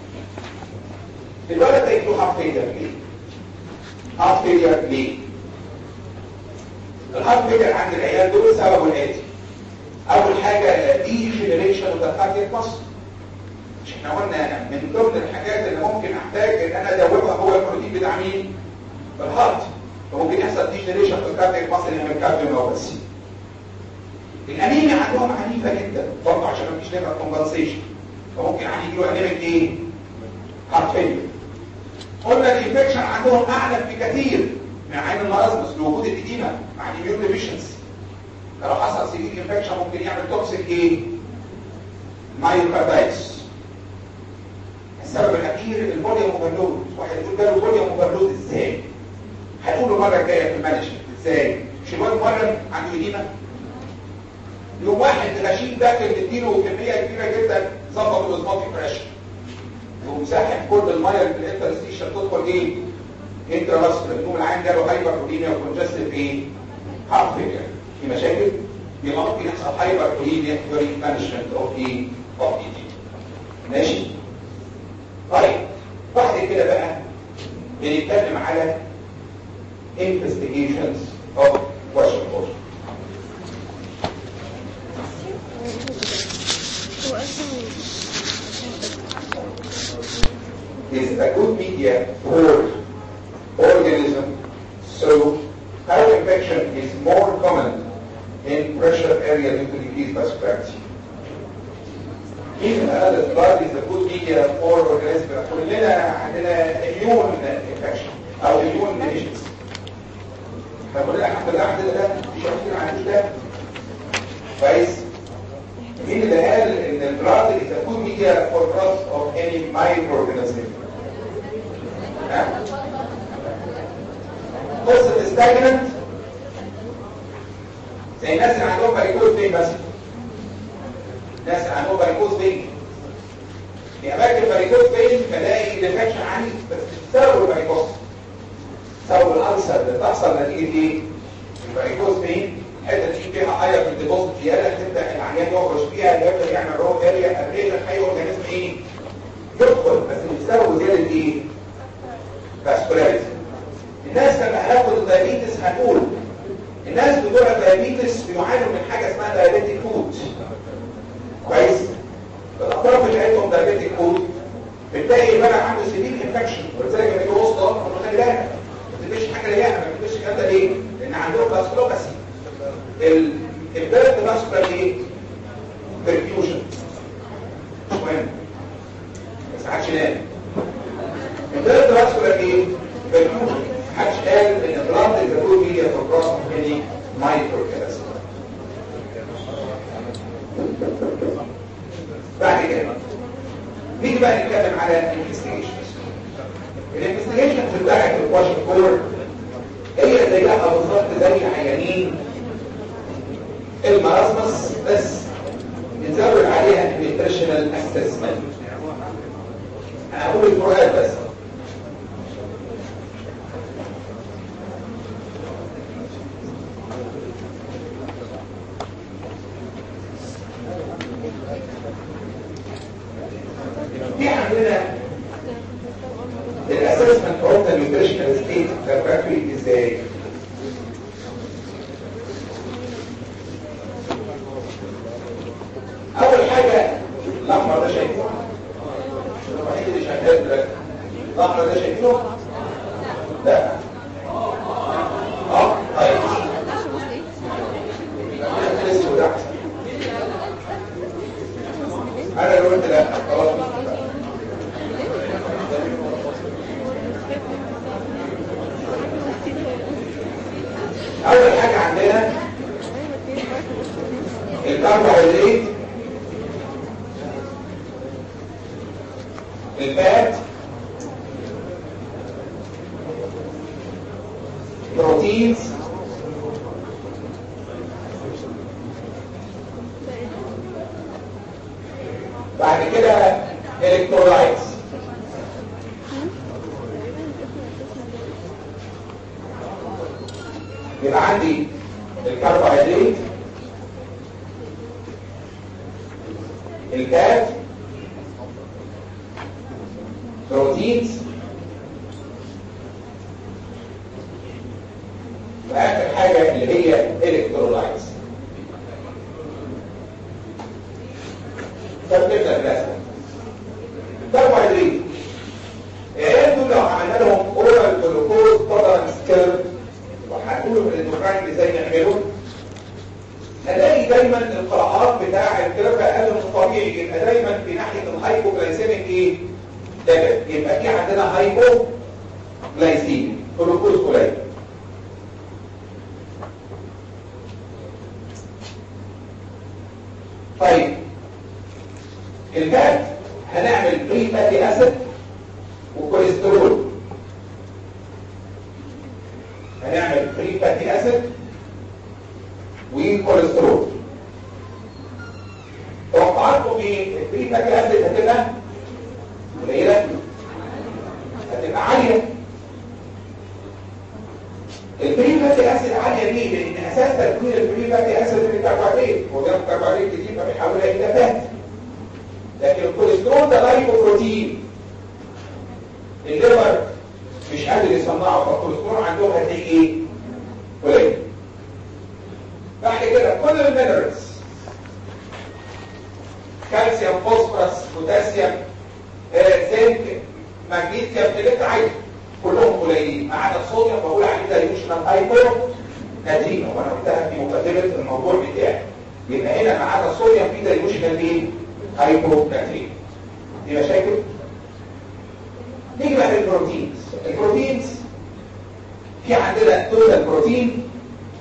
الولد ده يجيله هارت فيلير ليه؟ هارت فيلير ليه؟ الهارت فيلير عند العيال دول سببه الآتي اول حاجة دي جنريشن اوف ذا كاردياك ماسل مش احنا قلنا من ضمن الحاجات اللي ممكن احتاج ان انا ادوبها هو البروتين بتاع مين الهارت فممكن يحصل دي جنريشن اوف ذا كاردياك ماسل من الكارديوميوباثي الانيميا عندهم عنيفه جدا برضه عشان مفيش ليفر كومبنسيشن فممكن عندي يجيله انيميك ايه هارت فيلير قلنا الانفكشن عندهم اعلى بكثير من عين المرض لوجود الاديمه مع الاميون ديفيشنسي لو حصل سيفير انفكشن ممكن يعمل توكسيك ايه مايوكاردايتس السبب الاخير البوليوم اوفرلود واحد يقول جاله بوليوم اوفرلود ازاي هنقوله المره الجايه في المانجمنت ازاي مش الواد مرض عنده اديمه يوم واحد غشيم داخل تديله كميه كبيره جدا ظبط الاوزموتيك بريشر يقوم ساحب كل الميه اللي في الانترستيشن تدخل ايه انتراسكولار يقوم العين جاله هايبر بوليميا وكونجستيف ايه هارت فيلير في مشاكل يبقى ممكن يحصل هايبر بوليميا during management of the of the ماشي طيب بعد كده بقى بنتكلم على investigations of Washington is a good media for organism so Viral infection is more common in pressure area due to decreased vascularity. مين اللي قال البلاد از جود ميديا فور اورجانيزم كلنا عندنا اميون انفكشن او اميون ديفيشنسي فكلنا الحمد لله عندنا ده مش عارفين عن ده كويس مين اللي قال ان البلاد از جود ميديا فور كروس اوف اني مايكرو اورجانيزم قصه الستاجننت زي الناس اللي عندهم فاريكوز فين مثلا ناس اللي عندهم فاريكوز فين في اماكن فاريكوز فين بلاقي ديفكشن عندي بس بسبب الفاريكوز سبب الالسر اللي بتحصل نتيجه ايه الفاريكوز فين الحته دي فيها حاجه في الديبوزيت زياده تبدا العيان يخرج فيها يبدا يعمل رو اريا اريا اي اورجانيزم ايه يدخل بس بسبب زياده ايه فاسكولاريتي الناس لما هناخد الدايابيتس هنقول الناس بتوع الدايابيتس بيعانوا من حاجه اسمها دايابيتيك فود كويس الاطراف بتاعتهم دايابيتيك فود بتلاقي البلد عنده سيفير انفكشن ولذلك لما يجي وسط ما خلي بالك ما تبقاش حاجه رياحه ما تبقاش الكلام ده ليه؟ لان عندهم فاسكولوباسي البلد فاسكولار ايه؟ برفيوجن مش مهم ما ساعدش نام البلد فاسكولار ايه؟ برفيوجن محدش قال ان البلانت از جود ميديا فور كروس اوف اني مايكرو كلاسيك بعد كده نيجي بقى نتكلم على الانفستيجيشن الانفستيجيشن في بتاعت الواشن كور هي زيها بالظبط زي عيانين المراسمس بس نزود عليها نيوتريشنال اسسمنت انا هقول الفروقات بس في عندنا الاسسمنت اوف ذا نيوتريشنال ستيت لابوراتوري ازاي اول حاجه الاحمر ده شايفه الوحيد اللي شغال دلوقتي الاحمر ده شايفه لا اه طيب الاسود احسن انا لو قلت لا خلاص مش مشكلة. اول حاجه عندنا الكربوهيدرات الفات بروتينز بعد كده الكترولايتس يبقى عندي الكربوهيدرات الفات بروتينز واخر حاجه اللي هي الكترولايتس فبنبدا الرسم كربوهيدرات العيال دول لو عملنا لهم اورال جلوكوز تولرنس كيرف وهنقولوا في الاندوكراين ازاي نعمله هنلاقي دايما القراءات بتاع الكيرف اقل من الطبيعي يبقى دايما في ناحيه الهايبوجلايسيميك ايه؟ ليفل يبقى في عندنا هايبو جلايسيميك جلوكوز قليل طيب الفات هنعمل بري فاتي اسيد وكوليسترول هنعمل بري فاتي اسيد وكوليسترول توقعاتكم ايه البري فاتي اسيد هتبقى قليله هتبقى عاليه البري فاتي اسيد عاليه ليه لان اساس تكوين البري فاتي اسيد من الكربوهيدرات وده الكربوهيدرات كتير فبيحولها الى فات لكن الكوليسترول ده لايبوبروتين الليفر مش قادر يصنعه فالكوليسترول عندهم هتلاقي ايه قليل بعد كده كل المينرالز كالسيوم فوسفورس بوتاسيوم آه، زنك مغنيسيوم الكترايت كلهم قليلين ما عدا الصوديوم بقول عليه ده يوشنال هايبو نتيجه وانا قلتها في مقدمه الموضوع بتاعي يبقى هنا ما عدا الصوديوم في ده يوشنال ايه هايبوكاليميا دي مشاكل نيجي بقى للبروتينز البروتينز في عندنا توتال بروتين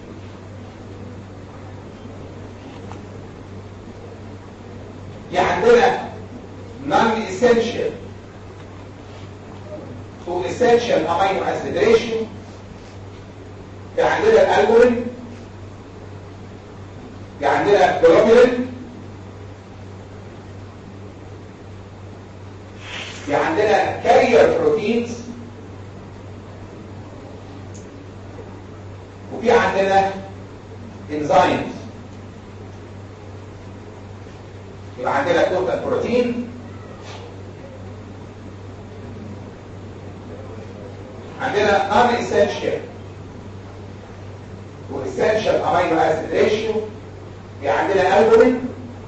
في عندنا non essential to essential amino acid ratio في عندنا الالبومين في عندنا جلوبولين في عندنا كارير بروتينز وفي عندنا انزيمز يبقى عندنا توتال بروتين عندنا non essential و essential amino acid ratio في عندنا البومين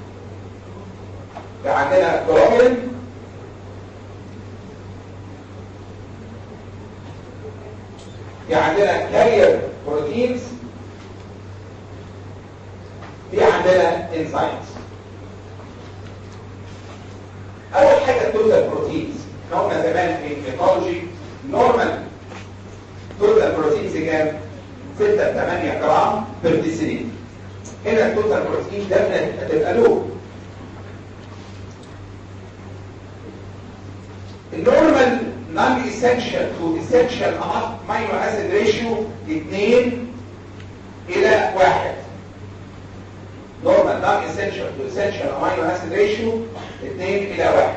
في عندنا جلوبولين في عندنا كارير بروتينز في عندنا انزيمز اول حاجه التوتال بروتينز احنا قلنا زمان في الفيتولوجي نورمال توتال بروتينز كام 6 8 جرام بير ديسيليتر هنا التوتال بروتين ده هتبقى له النورمال non essential to essential amino acid ratio 2 الى 1 normal non essential to essential amino acid ratio 2 الى 1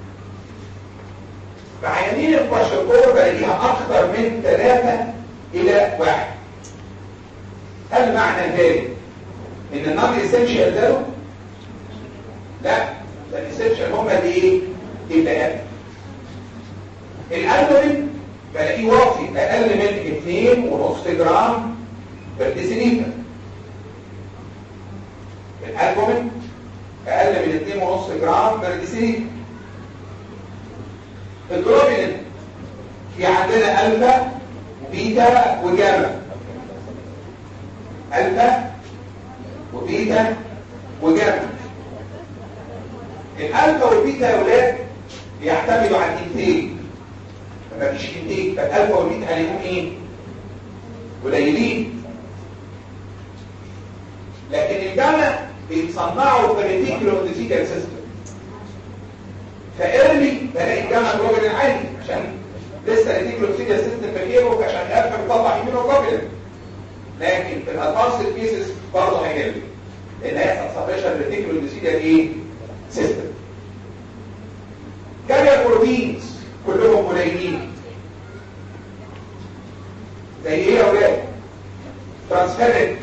فعيانين الكواشيكور بلاقيها اكثر من 3 الى 1 هل معنى ذلك ان النون اسينشال ده لا ده الاسينشال هم اللي ايه اللي اقل الالبومين بلاقيه واطي اقل من 2.5 جرام بر ديسيليتر الالبومين اقل من 2.5 جرام بر ديسيليتر الجلوبين في عندنا الفا وبيتا وجاما الفا وبيتا وجاما الالفا والبيتا يا ولاد بيعتمدوا على الانتاج مفيش انتاج فالالفا والبيتا هنلاقيهم ايه قليلين لكن الجاما بيتصنعوا في الريتيكولو اندوثيكال سيستم فايرلي بلاقي الجاما جلوبين عالي عشان لسه الريتيكولو اندوثيكال سيستم بكيرو عشان الالفا بيطلع يمينه جلوبين لكن في الادفانسد كيسز برضه هيقل لان هيحصل سبريشن ريتيكولو اندوثيكال ايه سيستم كارير بروتينز كلهم قليلين زي ايه يا اولاد ترانسفيرنت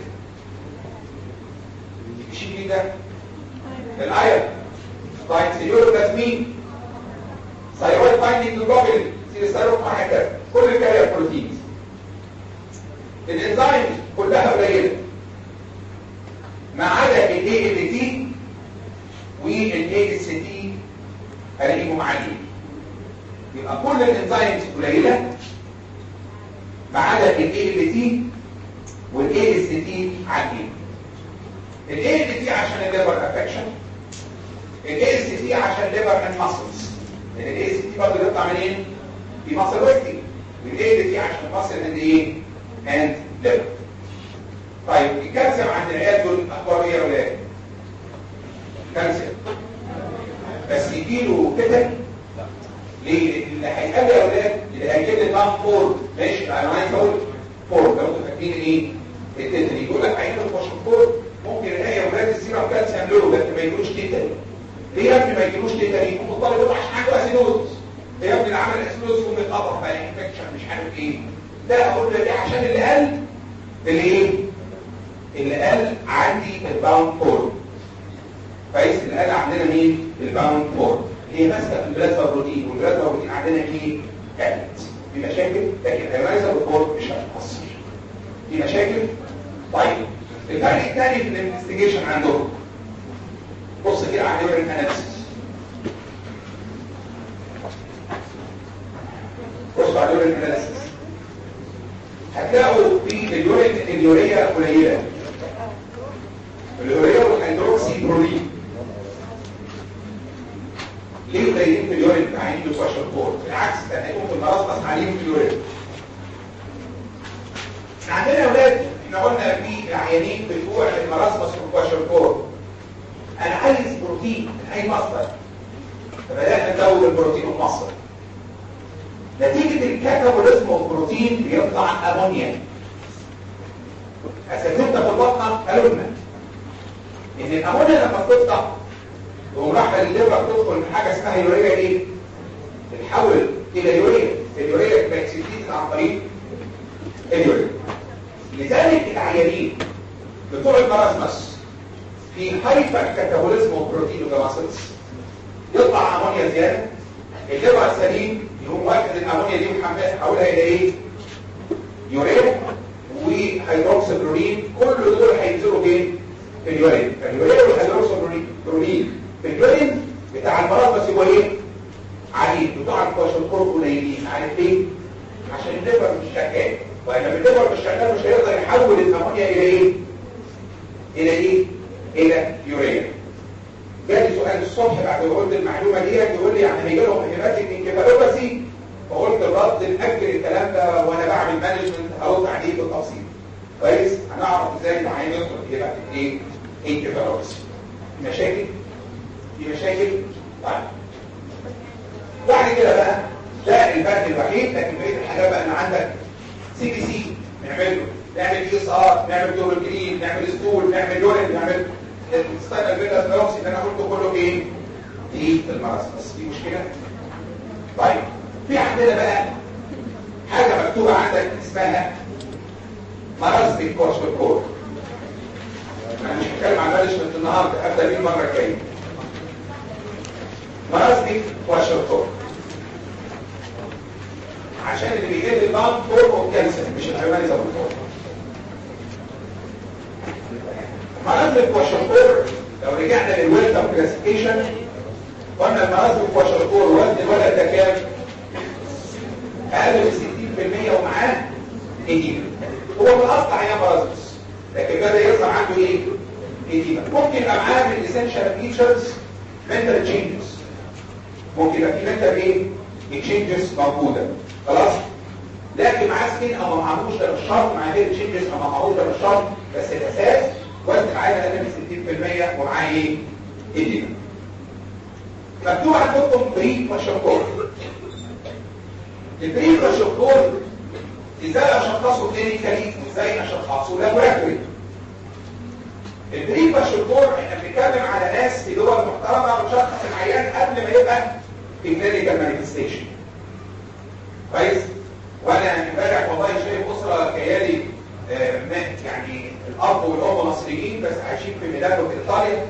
الشيء ده الايرون داينسيليور بلازمين ثايرويد بايندينج جلوبولين سيروم وهكذا كل الكارير بروتينز الانزيمز كلها قليله ما عدا الاي ال تي والاي اس تي هلاقيهم عاليين يبقى كل الانزيمز قليله ما عدا الاي ال تي والاي اس تي عاليين الاي ال تي عشان الليفر افكشن الاي اس تي عشان ليفر اند ماسلز الاي اس تي برضه بيطلع منين؟ في ماسل ويكتنج والاي ال تي عشان ماسل اند ايه؟ اند ليفر طيب الكالسيوم عند العيال دول اخبار ايه يا ولاد؟ كالسيوم بس يجيله كده ليه؟ اللي هيقابل يا ولاد اللي هيجيب لي بقى فور ماشي انا عايز اقول فور لو انتوا فاكرين ايه؟ التتري يقول لك عين تخش فور ممكن الاقي يا ولاد السيرم كالسيوم له لكن ما يجيلوش تيتاني ليه يا ابني ما يجيلوش تيتاني؟ يكون الطالب يقول عشان عنده اسيدوز يا ابني اللي عمل اسيدوز يكون متقطع بقى انفكشن مش عارف ايه ده اقول له عشان اللي قال اللي ايه؟ اللي قال عندي الباوند فور كويس اللي قال عندنا مين؟ الباوند فور هي ماسكه في البلازما بروتين والبلازما بروتين عندنا ايه؟ كانت في مشاكل لكن البلازما بروتين مش هتتاثر في مشاكل طيب الفرق الثاني في الانفستيجيشن عندهم بص كده على اليورين اناليسيس بص على اليورين اناليسيس هتلاقوا في اليورين اليوريا قليله اليوريا والهيدروكسي برولين قليلين في اليورين في عينين الكواشركور بالعكس كان هيكون في المرض عاليين في اليورين عندنا يا اولاد احنا قلنا في عيانين بتوع المراسمس والكواشركور انا عايز بروتين من اي مصدر فبدأنا ندور البروتين المصدر نتيجة الكاتابوليزم والبروتين بيطلع امونيا اساتذتنا في البطنة قالوا لنا ان الامونيا لما بتطلع تقوم رايحه الليفر تدخل من حاجه اسمها يوريا ايه؟ تتحول الى يوريا اليوريا بكسيتيز عن طريق اليوريا لذلك العيانين بتوع المرازمس في هايبر كاتابوليزم وبروتين وجماسيس يطلع امونيا زياده الليفر سليم يقوم واخد الامونيا دي ويحولها الى ايه؟ يوريا وهيدروكسيكلورين كل دول هينزلوا فين؟ في اليورين فاليورين والهيدروكسيكلورين في اليورين بتاع المرض بس هو ايه؟ عالي بتوع الكواشنكور قليلين عارف ليه؟ عشان الليفر مش شغال ولما الليفر مش شغال مش هيقدر يحول الامونيا الى ايه؟ الى ايه؟ الى يوريا جالي سؤال الصبح بعد ما قلت المعلومه دي يقول لي يعني هيجي لهم هيباتيك انكفالوباسي فقلت الرد نأجل الكلام ده وانا بعمل مانجمنت هرد عليه بالتفصيل كويس هنعرف ازاي العين يدخل هيباتيك ايه؟ انكفالوباسي مشاكل؟ في مشاكل؟ طيب بعد كده بقى ده الفرق الوحيد لكن بقيه الحاجات بقى ان عندك سي بي سي نعمله نعمل اي اس ار نعمل دور جرين نعمل ستول نعمل يورين نعمل الستايل فيلا سلوكس اللي انا قلته كله فين في المراسمس دي مشكله طيب في عندنا بقى حاجه مكتوبه عندك اسمها مراسم الكورس والكور انا مش هتكلم عن مانجمنت النهارده ابدا بيه المره الجايه مراسم والكور عشان اللي بيجي البان فورم اوف كانسر مش الهيومانيزم فورم مرض الكواشنكور لو رجعنا للويلتم كلاسيفيكيشن قلنا المرض الكواشنكور وزن الولد ده كام؟ اقل من 60% ومعاه ايديما هو في الاصل عيان مرضس لكن بدا يظهر عنده ايه؟ ايديما ممكن يبقى معاه من الاسنشال فيتشرز منتال تشينجز ممكن يبقى في منتال ايه؟ تشينجز موجوده خلاص لكن معاه سكين او ما معهوش ده مش شرط معاه غير تشينجز او ما معهوش ده مش شرط بس الاساس وزن العين اقل من 60% ومعاه ايه؟ ايديما مكتوب عندكم بري وشكور البري وشكور ازاي اشخصه كلينيكالي وازاي اشخصه لابوراتوري البري وشكور احنا بنتكلم على ناس في دول محترمه بتشخص العيان قبل ما يبقى في كلينيكال مانيفستيشن كويس وانا امبارح والله شايف اسره كيالي آه يعني الاب والام مصريين بس عايشين في ميلانو في ايطاليا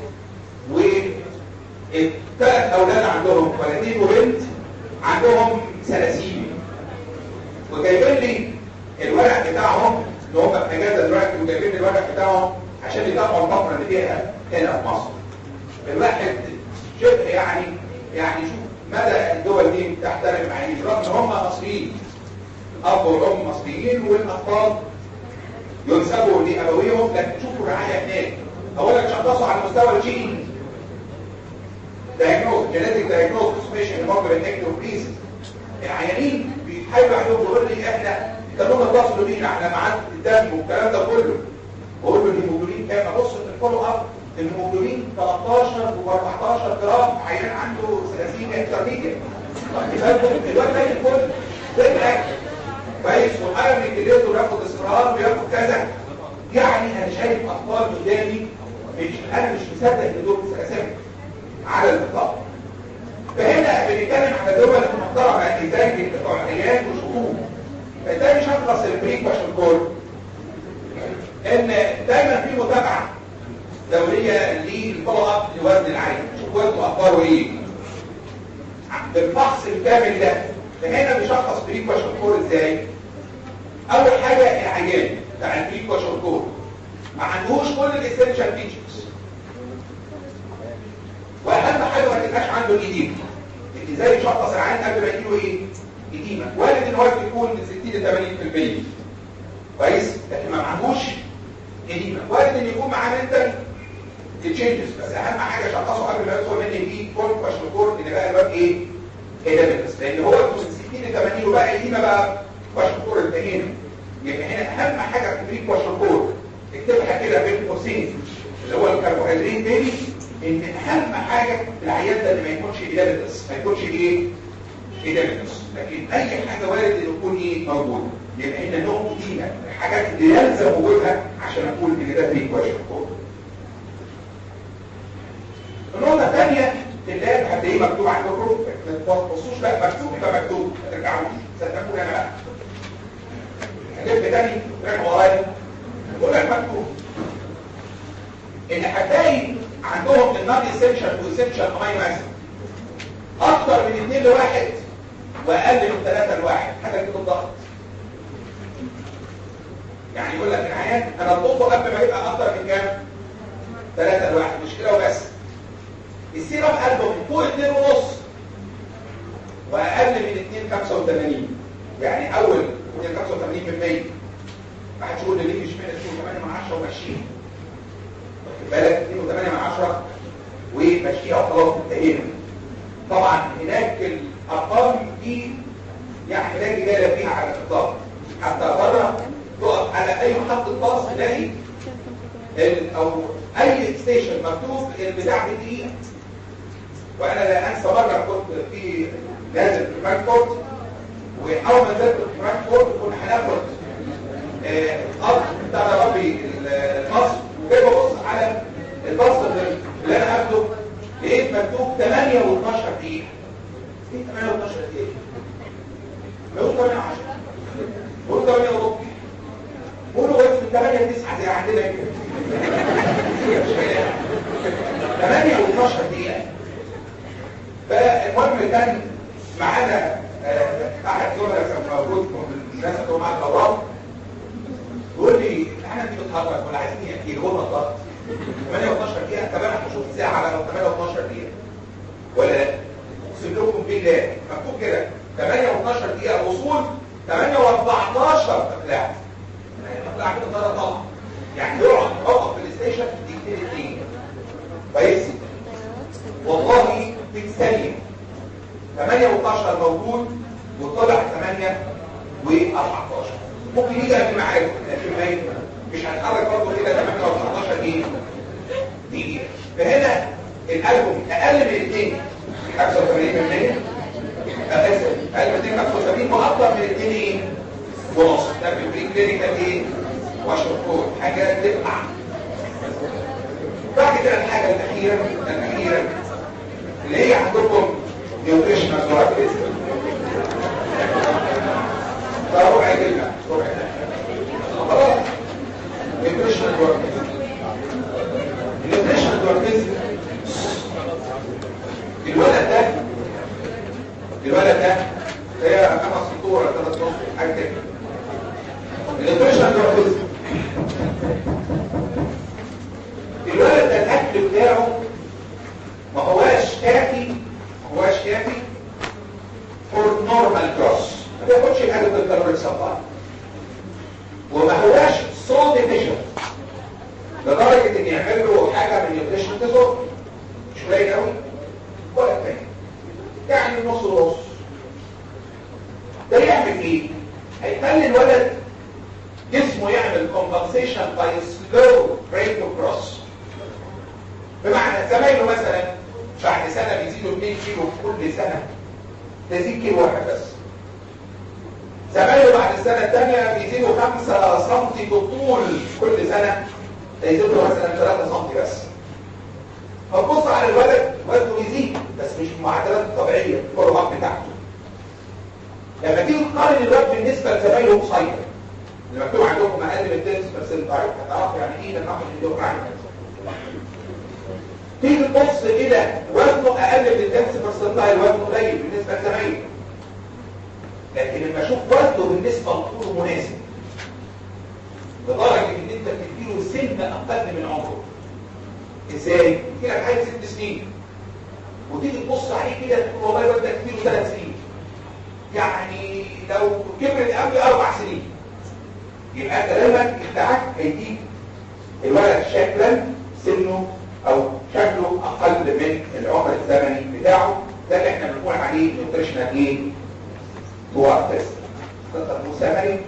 والثلاث اولاد عندهم ولدين وبنت عندهم سلاسيل وجايبين لي الورق بتاعهم اللي هم في اجازه دلوقتي وجايبين لي الورق بتاعهم عشان يتابعوا الفتره اللي فيها هنا في مصر الواحد شبه يعني يعني شوف مدى الدول دي تحترم معاني رغم ان هم مصريين الاب والام مصريين والاطفال ينسبوا لابويهم لكن شوفوا الرعايه هناك اولا شخصوا على مستوى الجين دايجنوز جينيتك دايجنوز مش الموجب النكتوبليز العيانين بيتحايلوا عليهم يقول لي احنا كانوا اتصلوا بينا احنا معاد الدم والكلام ده كله بقول له الهيموجلوبين كام ابص في الفولو اب الهيموجلوبين 13 و14 جرام عيان عنده 30 انترميديت الواد ده الكل زي الاكل كويس والحاجه من الجلد وياخد استرار وياخد كذا يعني انا شايف اطفال قدامي مش انا مش مصدق ان دول سلاسل على الاطلاق فهنا بنتكلم على دول محترمه ازاي بتوع العيان وشهور ازاي نشخص البريك عشان كل ان دايما في متابعه دوريه للفولو اب لوزن العين شوف وزنه اخباره ايه بالفحص الكامل ده فهنا بيشخص بريك وشكور ازاي اول حاجه العيان بتاع البريك وشكور ما عندهوش كل الاسينشال فيتشرز واهم حاجه ما تبقاش عنده الايديما ازاي يشخص العيان قبل ما يجيله ايه ايديما وارد ان هو يكون من 60 ل 80% كويس لكن ما معهوش ايديما وارد ان يكون معاه منتال تشينجز بس اهم حاجه شخصه قبل ما يدخل مني فيه كل وشكور ان بقى الواد ايه ايدابيتس لان هو من 60 ل 80 وبقى قيمه بقى واشكور انتهينا يبقى هنا اهم حاجه في بريك واشكور اكتبها كده بين قوسين اللي هو الكربوهيدرات تاني ان اهم حاجه في العيان ده ان ما يكونش ايدابيتس ما يكونش ايه ايدابيتس لكن اي حاجه وارد ان يكون ايه موجود يبقى هنا نقطه قيمه الحاجات اللي يلزم وجودها عشان اقول ان ده بريك واشكور النقطه الثانيه اللاب هتلاقيه مكتوب عندكم ما تبصوش بقى مكتوب يبقى مكتوب ما ترجعوش صدقوني انا بقى هجيب تاني راجع ورايا بقول لك مكتوب ان هتلاقي عندهم النون اسينشال واسينشال امينو اسيد اكتر من 2 لواحد واقل من 3 لواحد حاجه كده الضغط يعني يقول لك العيان انا اضبطه قبل ما يبقى اكتر من كام 3 لواحد مش كده وبس السيرم قلبه من فوق 2 ونص واقل من 2 85 يعني اول 2 85% ما حدش يقول لي ليه مش معنى تكون 8 من 10 وماشيين واخد بالك 2 و8 من 10 وماشيها وخلاص انتهينا طبعا هناك الارقام دي يعني لا جدال فيها على الاطلاق حتى بره تقف على اي محطه باص تلاقي او اي ستيشن مكتوب البتاع بدقيقه وانا لا انسى مره كنت في نازل في فرانكفورت واول ما نزلت في فرانكفورت كنا هناخد قطر بتاع ربي المصر وجاي ببص على الباص اللي انا هاخده لقيت مكتوب 8 و12 دقيقه ايه 8 و12 دقيقه؟ بقول 8 10 بقول 8 وربع قولوا بس من 8 ل 9 زي عندنا كده 8 و12 دقيقه فالمهم كان معانا احد زملاء كان موجود من الناس اللي معانا الاوراق بيقول لي احنا انت بتهرج ولا عايزين يحكي لي هو الضغط 8 و12 دقيقه طب انا هشوف ساعه على 8 و12 دقيقه ولا لا اقسم لكم بالله مكتوب كده 8 و12 دقيقه وصول 8 و14 اقلاع اقلاع كده طلع طلع يعني يقعد يوقف في الستيشن دقيقتين اتنين كويس والله في ثانيه 8 و12 موجود وطلع 8 و14 ممكن يجي قبل معاك لكن ما ينفع مش هنتحرك برضه كده 8 و14 ايه دقيقه فهنا الالبوم اقل من 2 85% اسف اقل من 2 75 واكثر من 2 ايه ونص ده في البري كلينيكال ايه واشرفور حاجه تقع بعد كده الحاجه الاخيره الاخيره اللي هي عندكم نيوتريشنال دراجز ده ربع كلمه ربع خلاص نيوتريشنال دراجز النيوتريشنال دراجز الولد ده الولد ده هي خمس سطور ولا ثلاث سطور حاجه كده النيوتريشنال دراجز الولد ده الاكل بتاعه ما هواش كافي ما هواش كافي فور نورمال جروس ما بياخدش حاجه بالكالوري سبلاي وما هواش سول ديفيجن لدرجه ان يعمل له حاجه من نيوتريشن تزور مش قليل قوي ولا كفايه يعني نص نص ده يعمل ايه؟ هيخلي الولد جسمه يعمل compensation by slow rate of growth بمعنى زمايله مثلا بعد سنة بيزيدوا 2 كيلو كل سنة تزيد كيلو واحد بس زمايله بعد السنة الثانية بيزيدوا 5 سم بالطول كل سنة يزيدوا مثلا 3 سم بس فتبص على الولد وزنه يزيد بس مش المعدلات الطبيعية الفورمات بتاعته لما تيجي تقارن الواد بالنسبة لزمايله قصير اللي مكتوب عندكم اقل من 10% هتعرف يعني ايه ده ناخد اليوم عنه تيجي تبص كده وزنه اقل من 10% الوزن قليل بالنسبه لزمايله لكن لما اشوف وزنه بالنسبه لطوله مناسب لدرجه ان انت بتديله سن اقل من عمره ازاي؟ كده حاجه ست سنين وتيجي تبص عليه كده تقول والله الواد ده كبير ثلاث سنين يعني لو كبر قبل اربع سنين يبقى كلامك بتاعك هيديك الولد شكلا سنه او شكله اقل من العمر الزمني بتاعه ده اللي احنا بنقول عليه نوتريشنال ايه؟ بوع تيست تقدر مسامري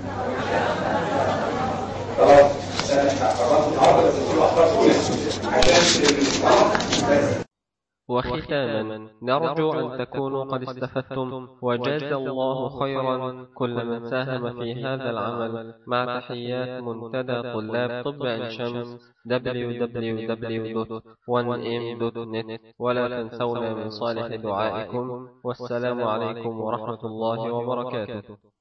خلاص ده احنا خلصنا النهارده بس كل اخبار سهوله عشان الصلاه بس وختاما نرجو أن تكونوا قد استفدتم وجاز الله خيرا كل من ساهم في هذا العمل مع تحيات منتدى طلاب طب عين شمس www.1m.net ولا تنسونا من صالح دعائكم والسلام عليكم ورحمة الله وبركاته